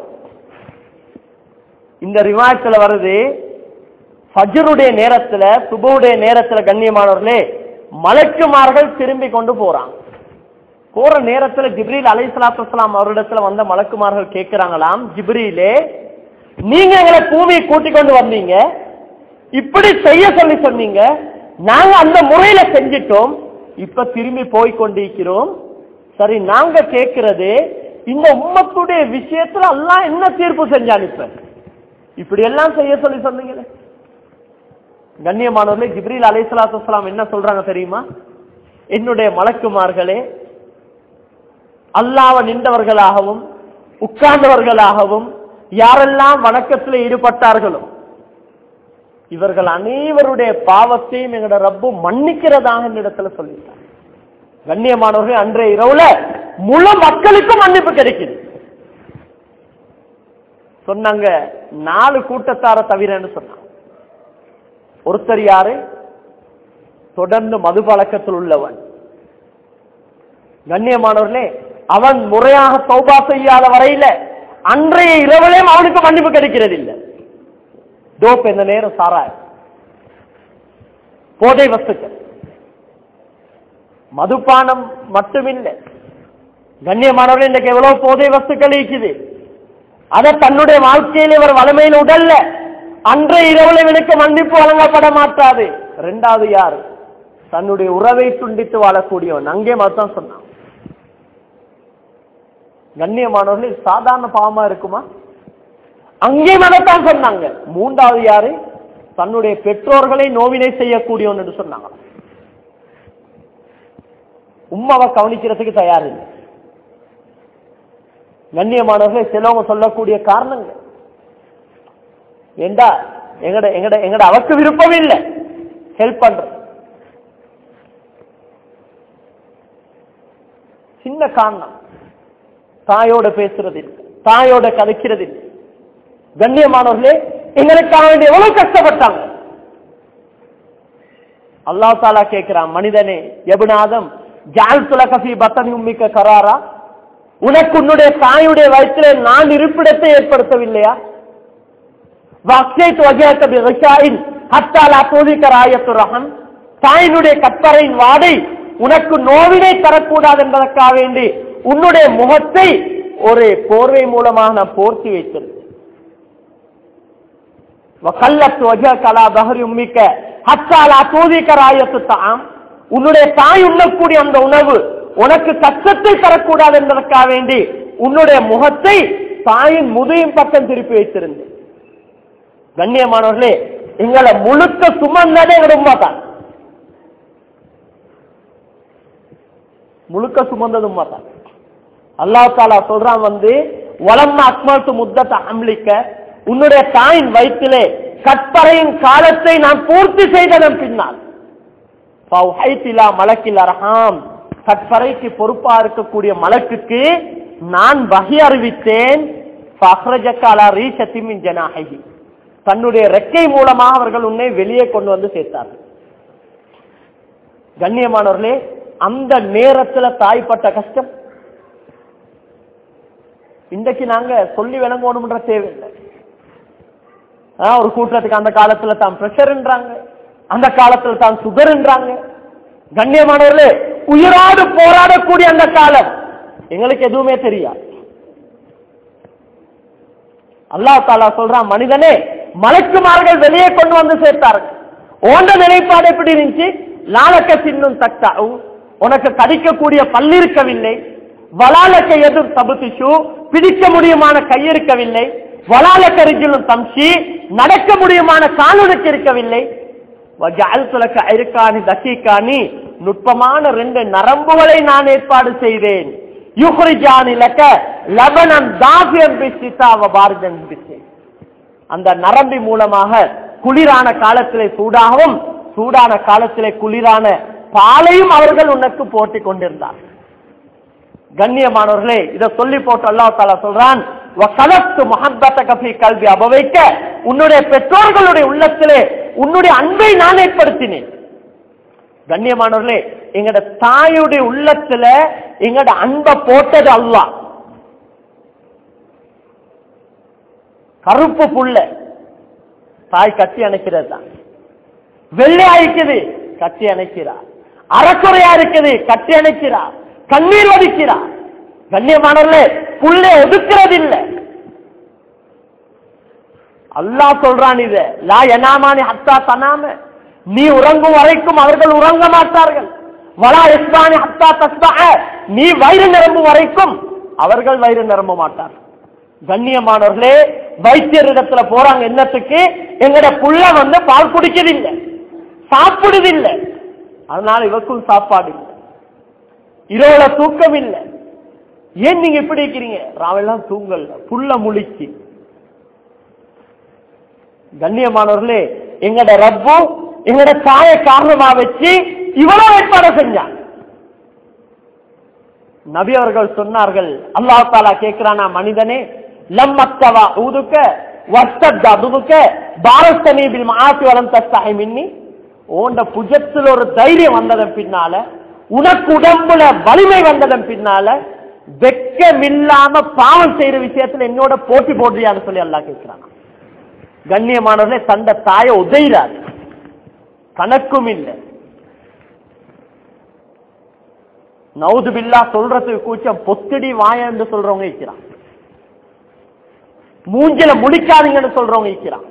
இந்த ரிவாயத்துல வருது ஃபஜ்ருடைய நேரத்துல சுபுடைய நேரத்துல கண்ணியமானவர்களே மலக்குமார்கள் திரும்பி கொண்டு போறாங்க போற நேரத்துல ஜிப்ரீல் அலை சலாத்துலாம் அவரிடத்துல வந்த மலக்குமார்கள் கேட்கிறாங்களாம் ஜிப்ரீலே நீங்க எங்களை பூமியை கூட்டிக் கொண்டு வந்தீங்க இப்படி செய்ய சொல்லி சொன்னீங்க நாங்க அந்த முறையில செஞ்சிட்டோம் இப்ப திரும்பி போய் கொண்டிருக்கிறோம் சரி நாங்க கேட்கிறது இந்த உம்மத்துடைய விஷயத்துல எல்லாம் என்ன தீர்ப்பு செஞ்சான் இப்ப இப்படி எல்லாம் செய்ய சொல்லி சொன்னீங்களே கண்ணியமானவர்களே ஜிப்ரீல் அலை சலாத்துலாம் என்ன சொல்றாங்க தெரியுமா என்னுடைய மலக்குமார்களே அல்லாவ நின்றவர்களாகவும் உட்கார்ந்தவர்களாகவும் யாரெல்லாம் வணக்கத்தில் ஈடுபட்டார்களோ இவர்கள் அனைவருடைய பாவத்தையும் எங்களோட ரப்பு மன்னிக்கிறதாக என்னிடத்துல சொல்லிட்டார் கண்ணியமானவர்கள் அன்றைய இரவுல முழு மக்களுக்கும் மன்னிப்பு கிடைக்குது சொன்னாங்க நாலு கூட்டத்தார தவிரன்னு சொன்னாங்க ஒருத்தர் யாரு தொடர்ந்து மது பழக்கத்தில் உள்ளவன் கண்ணியமானவர்களே அவன் முறையாக சௌபா செய்யாத வரையில அன்றைய இரவிலையும் அவனுக்கு மன்னிப்பு கிடைக்கிறது இல்லை டோப் இந்த நேரம் சாராய் போதை வஸ்துக்கள் மதுபானம் மட்டுமில்லை கண்ணியமானவர்கள் இன்றைக்கு எவ்வளவு போதை வஸ்துக்கள் இருக்குது அதை தன்னுடைய வாழ்க்கையில் இவர் வளமையில் உடல்ல அன்றைய இரவுல இவனுக்கு மன்னிப்பு வழங்கப்பட மாட்டாது ரெண்டாவது யார் தன்னுடைய உறவை துண்டித்து வாழக்கூடியவன் அங்கே மட்டும் சொன்னான் கண்ணியமானவர்கள் இது சாதாரண பாவமா இருக்குமா அங்கே மதத்தான் சொன்னாங்க மூன்றாவது யாரு தன்னுடைய பெற்றோர்களை நோவினை செய்யக்கூடியவன் என்று சொன்னாங்க உம்மாவை கவனிக்கிறதுக்கு தயார் இல்லை கண்ணியமானவர்களை சிலவங்க சொல்லக்கூடிய காரணங்கள் ஏண்டா எங்கட எங்கட எங்கட அவக்கு விருப்பம் இல்லை ஹெல்ப் பண்ற சின்ன காரணம் தாயோட பேசுறது இல்லை தாயோட கதைக்கிறது இல்லை கண்ணியமானவர்களே எங்களுக்காக வேண்டி எவ்வளவு கஷ்டப்பட்டாங்க அல்லா தாலா கேட்கிறான் மனிதனே எபுநாதம் ஜால் துலகசி பத்தனி உம்மிக்க கராரா உனக்கு உன்னுடைய தாயுடைய வயிற்றிலே நான் இருப்பிடத்தை ஏற்படுத்தவில்லையா வாக்கியத்து வகையாக்க விவசாயின் ஹத்தாலா தோதிக்க ராயத்து ரகம் தாயினுடைய கற்பறையின் வாடை உனக்கு நோவினை தரக்கூடாது என்பதற்காக வேண்டி உன்னுடைய முகத்தை ஒரு போர்வை மூலமாக நான் போர்த்தி வைத்திருந்தேன் கல்லத்து வஜ கலா பஹரி உம்மிக்க ஹத்தாலா தூதிக்க ராயத்து தாம் உன்னுடைய தாய் உண்ணக்கூடிய அந்த உணவு உனக்கு கஷ்டத்தை தரக்கூடாது என்பதற்காக வேண்டி உன்னுடைய முகத்தை தாயின் முதையும் பக்கம் திருப்பி வைத்திருந்தேன் கண்ணியமானவர்களே எங்களை முழுக்க சுமந்ததே எங்க உமா தான் முழுக்க சுமந்தது உமா தான் அல்லா தாலா சொல்றான் வந்து வளம் அக்மத்து முத்தத்தை அம்லிக்க உன்னுடைய தாயின் வயிற்றிலே கற்பறையின் காலத்தை நான் பூர்த்தி செய்ததன் பின்னால் மலக்கில் அரஹாம் கற்பறைக்கு பொறுப்பா இருக்கக்கூடிய மலக்குக்கு நான் வகை அறிவித்தேன் தன்னுடைய ரெக்கை மூலமாக அவர்கள் உன்னை வெளியே கொண்டு வந்து சேர்த்தார்கள் கண்ணியமானவர்களே அந்த நேரத்துல தாய்ப்பட்ட கஷ்டம் இன்றைக்கு நாங்க சொல்லி விளங்கணும்ன்ற தேவையில்லை ஒரு கூட்டத்துக்கு அந்த காலத்துல தான் பிரஷர்ன்றாங்க அந்த காலத்துல தான் சுகர்ன்றாங்க கண்ணியமானவர்களே உயிரோடு போராடக்கூடிய அந்த காலம் எங்களுக்கு எதுவுமே தெரியாது அல்லா தாலா சொல்றான் மனிதனே மலக்குமார்கள் வெளியே கொண்டு வந்து சேர்த்தார்கள் ஓண்ட நிலைப்பாடு எப்படி இருந்துச்சு லாலக்க சின்னும் தக்தாவும் உனக்கு கடிக்கக்கூடிய பல்லிருக்கவில்லை வலாலக்க எதிர் தபுத்திஷு பிடிக்க முடியுமான கையிருக்கவில்லை வலாலக்க ரிஜிலும் தம்சி நடக்க முடியுமான காலுனுக்கு இருக்கவில்லை துலக்க ஐருக்கானி தசிக்கானி நுட்பமான ரெண்டு நரம்புகளை நான் ஏற்பாடு செய்தேன் யுஹ்ரிஜானிலக்க லபனம் தாபியம் பிசித்தாவ பாரதன் பிசி அந்த நரம்பி மூலமாக குளிரான காலத்திலே சூடாகவும் சூடான காலத்திலே குளிரான பாலையும் அவர்கள் உனக்கு போட்டி கொண்டிருந்தார் கண்ணியமானவர்களே இதை சொல்லி போட்டு அல்லா தாலா சொல்றான் கல்வி கல்வி அபவைக்க உன்னுடைய பெற்றோர்களுடைய உள்ளத்திலே உன்னுடைய அன்பை நான் ஏற்படுத்தினேன் கண்ணியமானவர்களே எங்கட தாயுடைய உள்ளத்துல எங்கட அன்பை போட்டது அல்லா கருப்பு புள்ள தாய் கட்டி அணைக்கிறது தான் வெள்ளையா இருக்குது கட்டி அணைக்கிறா அறக்குறையா இருக்குது கட்டி அணைக்கிறா கண்ணீர் வடிக்கிறா கண்ணியமானவர்களே புள்ளை ஒதுக்கிறது இல்லை அல்லா சொல்றான் இது லா எனாமானி ஹத்தா தனாம நீ உறங்கும் வரைக்கும் அவர்கள் உறங்க மாட்டார்கள் வலா இஸ்லானி ஹத்தா தஸ்தாக நீ வயிறு நிரம்பும் வரைக்கும் அவர்கள் வயிறு நிரம்ப மாட்டார்கள் கண்ணியமானவர்களே வைத்தியரிடத்துல போறாங்க என்னத்துக்கு எங்கட புள்ள வந்து பால் குடிக்கதில்லை சாப்பிடுதில்லை அதனால இவருக்கும் சாப்பாடு இல்லை இரவுல தூக்கம் இல்லை ஏன் நீங்க இப்படி இருக்கிறீங்க ராவெல்லாம் தூங்கல புள்ள முழிச்சு கண்ணியமானவர்களே எங்கட ரப்பு எங்கட தாய காரணமா வச்சு இவ்வளவு ஏற்பாடு செஞ்சான் நபி அவர்கள் சொன்னார்கள் அல்லா தாலா கேட்கிறானா மனிதனே லம்மத்தவா ஊதுக்க வஸ்தத் அதுதுக்க பாரஸ்தனீபில் மாசி வளம் தஸ்தாய் மின்னி ஓண்ட புஜத்தில் ஒரு தைரியம் வந்ததன் பின்னால உனக்கு உடம்புல வலிமை வந்ததன் பின்னால வெக்கமில்லாம பாவம் செய்யற விஷயத்துல என்னோட போட்டி போடுறியான்னு சொல்லி அல்லா கேட்கிறான் கண்ணியமானவர்களே தந்த தாய உதைகிறார் கணக்கும் இல்லை நவுது பில்லா சொல்றதுக்கு கூச்சம் பொத்தடி வாய என்று சொல்றவங்க இருக்கிறான் மூஞ்சில முழிக்காதீங்கன்னு சொல்றவங்க இருக்கிறான்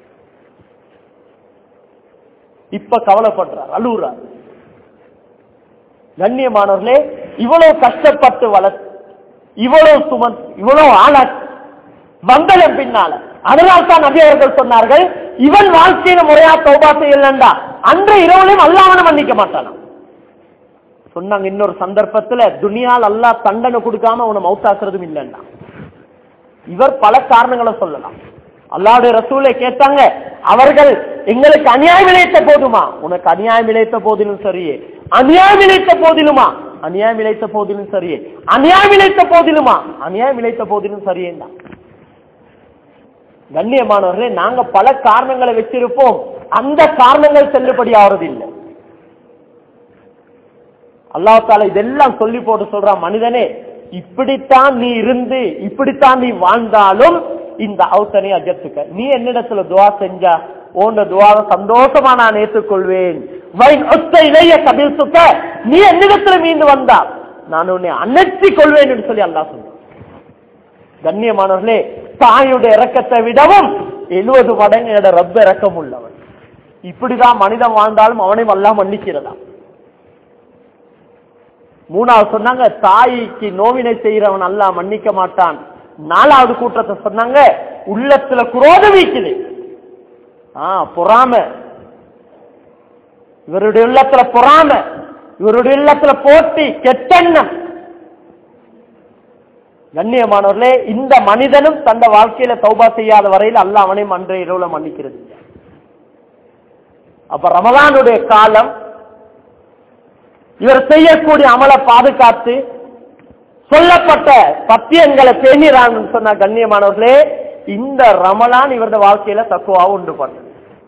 இப்ப கவலைப்படுறார் அழுகுறார் கண்ணியமானவர்களே இவ்வளவு கஷ்டப்பட்டு வளர்த்து இவ்வளவு சுமன் இவ்வளவு ஆளா வந்ததன் பின்னால அதனால் தான் நபி அவர்கள் சொன்னார்கள் இவன் வாழ்க்கையில முறையா தௌபா செய்யலண்டா அன்ற இரவுலையும் அல்லாமன மன்னிக்க மாட்டானா சொன்னாங்க இன்னொரு சந்தர்ப்பத்துல துனியால் அல்லா தண்டனை கொடுக்காம அவனை மவுத்தாக்குறதும் இல்லைன்னா இவர் பல காரணங்களை சொல்லலாம் அல்லாவுடைய ரசூலை கேட்டாங்க அவர்கள் எங்களுக்கு அநியாயம் இழைத்த போதுமா உனக்கு அநியாயம் இழைத்த போதிலும் சரியே அநியாயம் இழைத்த போதிலுமா அநியாயம் இழைத்த போதிலும் சரியே அநியாயம் இழைத்த போதிலுமா அநியாயம் இழைத்த போதிலும் சரியே தான் கண்ணியமானவர்களே நாங்க பல காரணங்களை வச்சிருப்போம் அந்த காரணங்கள் செல்லுபடி ஆவறது இல்லை அல்லாஹால இதெல்லாம் சொல்லி போட்டு சொல்றான் மனிதனே இப்படித்தான் நீ இருந்து இப்படித்தான் நீ வாழ்ந்தாலும் இந்த அவுத்தனை அஜத்துக்க நீ என்னிடத்துல துவா செஞ்சா உன்ட துவாவை சந்தோஷமா நான் ஏற்றுக்கொள்வேன் வைன் ஒத்த இளைய கபில் சுத்த நீ என்னிடத்துல மீண்டு வந்தா நான் உன்னை அணைச்சி கொள்வேன் என்று சொல்லி அல்லாஹ் சொல்றான் கண்ணியமானவர்களே தாயுடைய இறக்கத்தை விடவும் எழுபது மடங்கு என்னோட ரப்ப இறக்கம் உள்ளவன் இப்படிதான் மனிதன் வாழ்ந்தாலும் அவனையும் எல்லாம் மன்னிக்கிறதா மூணாவது சொன்னாங்க தாய்க்கு நோவினை செய்யறவன் அல்ல மன்னிக்க மாட்டான் நாலாவது கூட்டத்தை சொன்னாங்க உள்ளத்துல குரோதம் வீக்குது ஆ பொறாம இவருடைய உள்ளத்துல பொறாம இவருடைய உள்ளத்துல போட்டி கெட்டெண்ணம் கண்ணியமானவர்களே இந்த மனிதனும் தந்த வாழ்க்கையில தௌபா செய்யாத வரையில் அல்ல அவனையும் அன்றைய இரவுல மன்னிக்கிறது இல்லை. அப்ப ரமலானுடைய காலம் இவர் செய்யக்கூடிய அமலை பாதுகாத்து சொல்லப்பட்ட பத்தியங்களை பேணிறான்னு சொன்ன கண்ணியமானவர்களே இந்த ரமலான் இவரது வாழ்க்கையில தக்குவாக உண்டு பண்ணு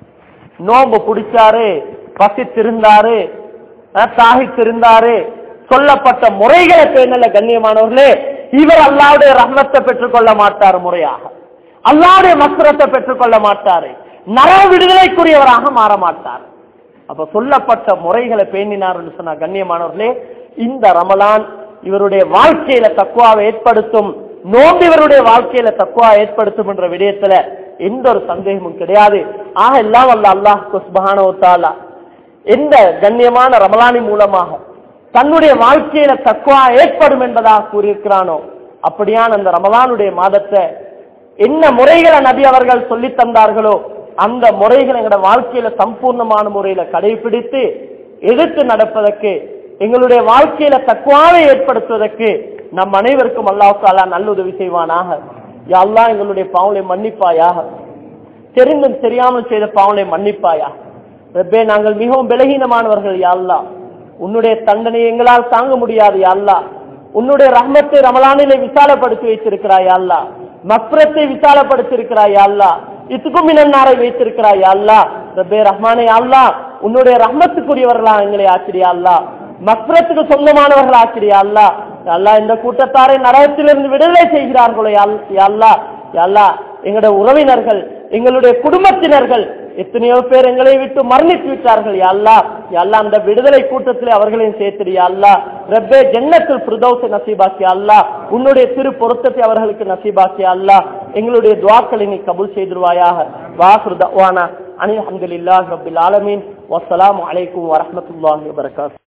நோம்பு பிடிச்சாரு பசித்திருந்தாரு அஹ், தாகித்திருந்தாரு சொல்லப்பட்ட முறைகளை பேணல கண்ணியமானவர்களே இவர் அல்லாவுடைய ரஹ்மத்தை பெற்றுக்கொள்ள மாட்டார் முறையாக அல்லாவுடைய மஸ்ரத்தை பெற்றுக்கொள்ள மாட்டாரு நரக விடுதலைக்குரியவராக மாற மாட்டார் அப்ப சொல்லப்பட்ட முறைகளை பேணினார் என்று சொன்ன கண்ணியமானவர்களே இந்த ரமலான் இவருடைய வாழ்க்கையில தக்குவாவை ஏற்படுத்தும் நோம்பு இவருடைய வாழ்க்கையில தக்குவா ஏற்படுத்தும் என்ற விடயத்துல எந்த ஒரு சந்தேகமும் கிடையாது ஆக எல்லாம் அல்ல அல்லாஹ் குஸ்பஹானோத்தாலா எந்த கண்ணியமான ரமலானி மூலமாக தன்னுடைய வாழ்க்கையில தக்குவா ஏற்படும் என்பதாக கூறியிருக்கிறானோ அப்படியான அந்த ரமலானுடைய மாதத்தை என்ன முறைகளை நபி அவர்கள் சொல்லி தந்தார்களோ அந்த முறைகளை எங்களோட வாழ்க்கையில சம்பூர்ணமான முறையில கடைபிடித்து எதிர்த்து நடப்பதற்கு எங்களுடைய வாழ்க்கையில தக்குவாவை ஏற்படுத்துவதற்கு நம் அனைவருக்கும் அல்லாஹாலா நல்லுதவி செய்வானாக யா அல்லாஹ் எங்களுடைய பாவங்களை மன்னிப்பாயாக தெரிந்தும் தெரியாமல் செய்த பாவங்களை மன்னிப்பாயா ரப்பே நாங்கள் மிகவும் பலகீனமானவர்கள் யா அல்லாஹ் உன்னுடைய தண்டனையை எங்களால் தாங்க முடியாது யா அல்லாஹ் உன்னுடைய ரஹ்மத்தை ரமலானிலே விசாலப்படுத்தி வைத்திருக்கிறாய் யா அல்லாஹ் மக்ரத்தை விசாலப்படுத்தி இருக்கிறாய் யா அல்லாஹ் இதுக்கும் மினன்னாரை வைத்திருக்கிறாய் யா அல்லாஹ் ரப்பே ரஹ்மானே யா அல்லாஹ் உன்னுடைய ரஹ்மத்துக்குரியவர்களா எங்களை ஆக்கிரியா அல்லாஹ் மக்ரத்துக்கு சொந்தமானவர்கள் ஆக்கிரியா அல்லாஹ் யா அல்லாஹ் இந்த கூட்டத்தாரை நரகத்திலிருந்து விடுதலை செய்கிறார்களோ யா அல்- யா அல்லாஹ் யா அல்லாஹ் எங்களுடைய உறவினர்கள் எங்களுடைய குடும்பத்தினர்கள் எத்தனையோ பேர் எங்களை விட்டு மரணித்து விட்டார்கள் யா அல்லாஹ் யா அல்லாஹ் அந்த விடுதலை கூட்டத்திலே அவர்களையும் சேர்த்திரியா அல்லாஹ் ரப்பே ஜன்னத்தில் பிரதோச நசீபாக்கியா அல்லாஹ் உன்னுடைய திரு பொருத்தத்தை அவர்களுக்கு நசீபாக்கியா அல்லாஹ் எங்களுடைய துவாக்களை நீ கபூல் செய்திருவாயாக வாஹ்ரு தவானா அனில் அஹமதுல்லாஹி ரப்பில் ஆலமீன் வஸ்ஸலாமு அலைக்கும் வரஹ்மத்துல்லாஹி வபரகாத்துஹு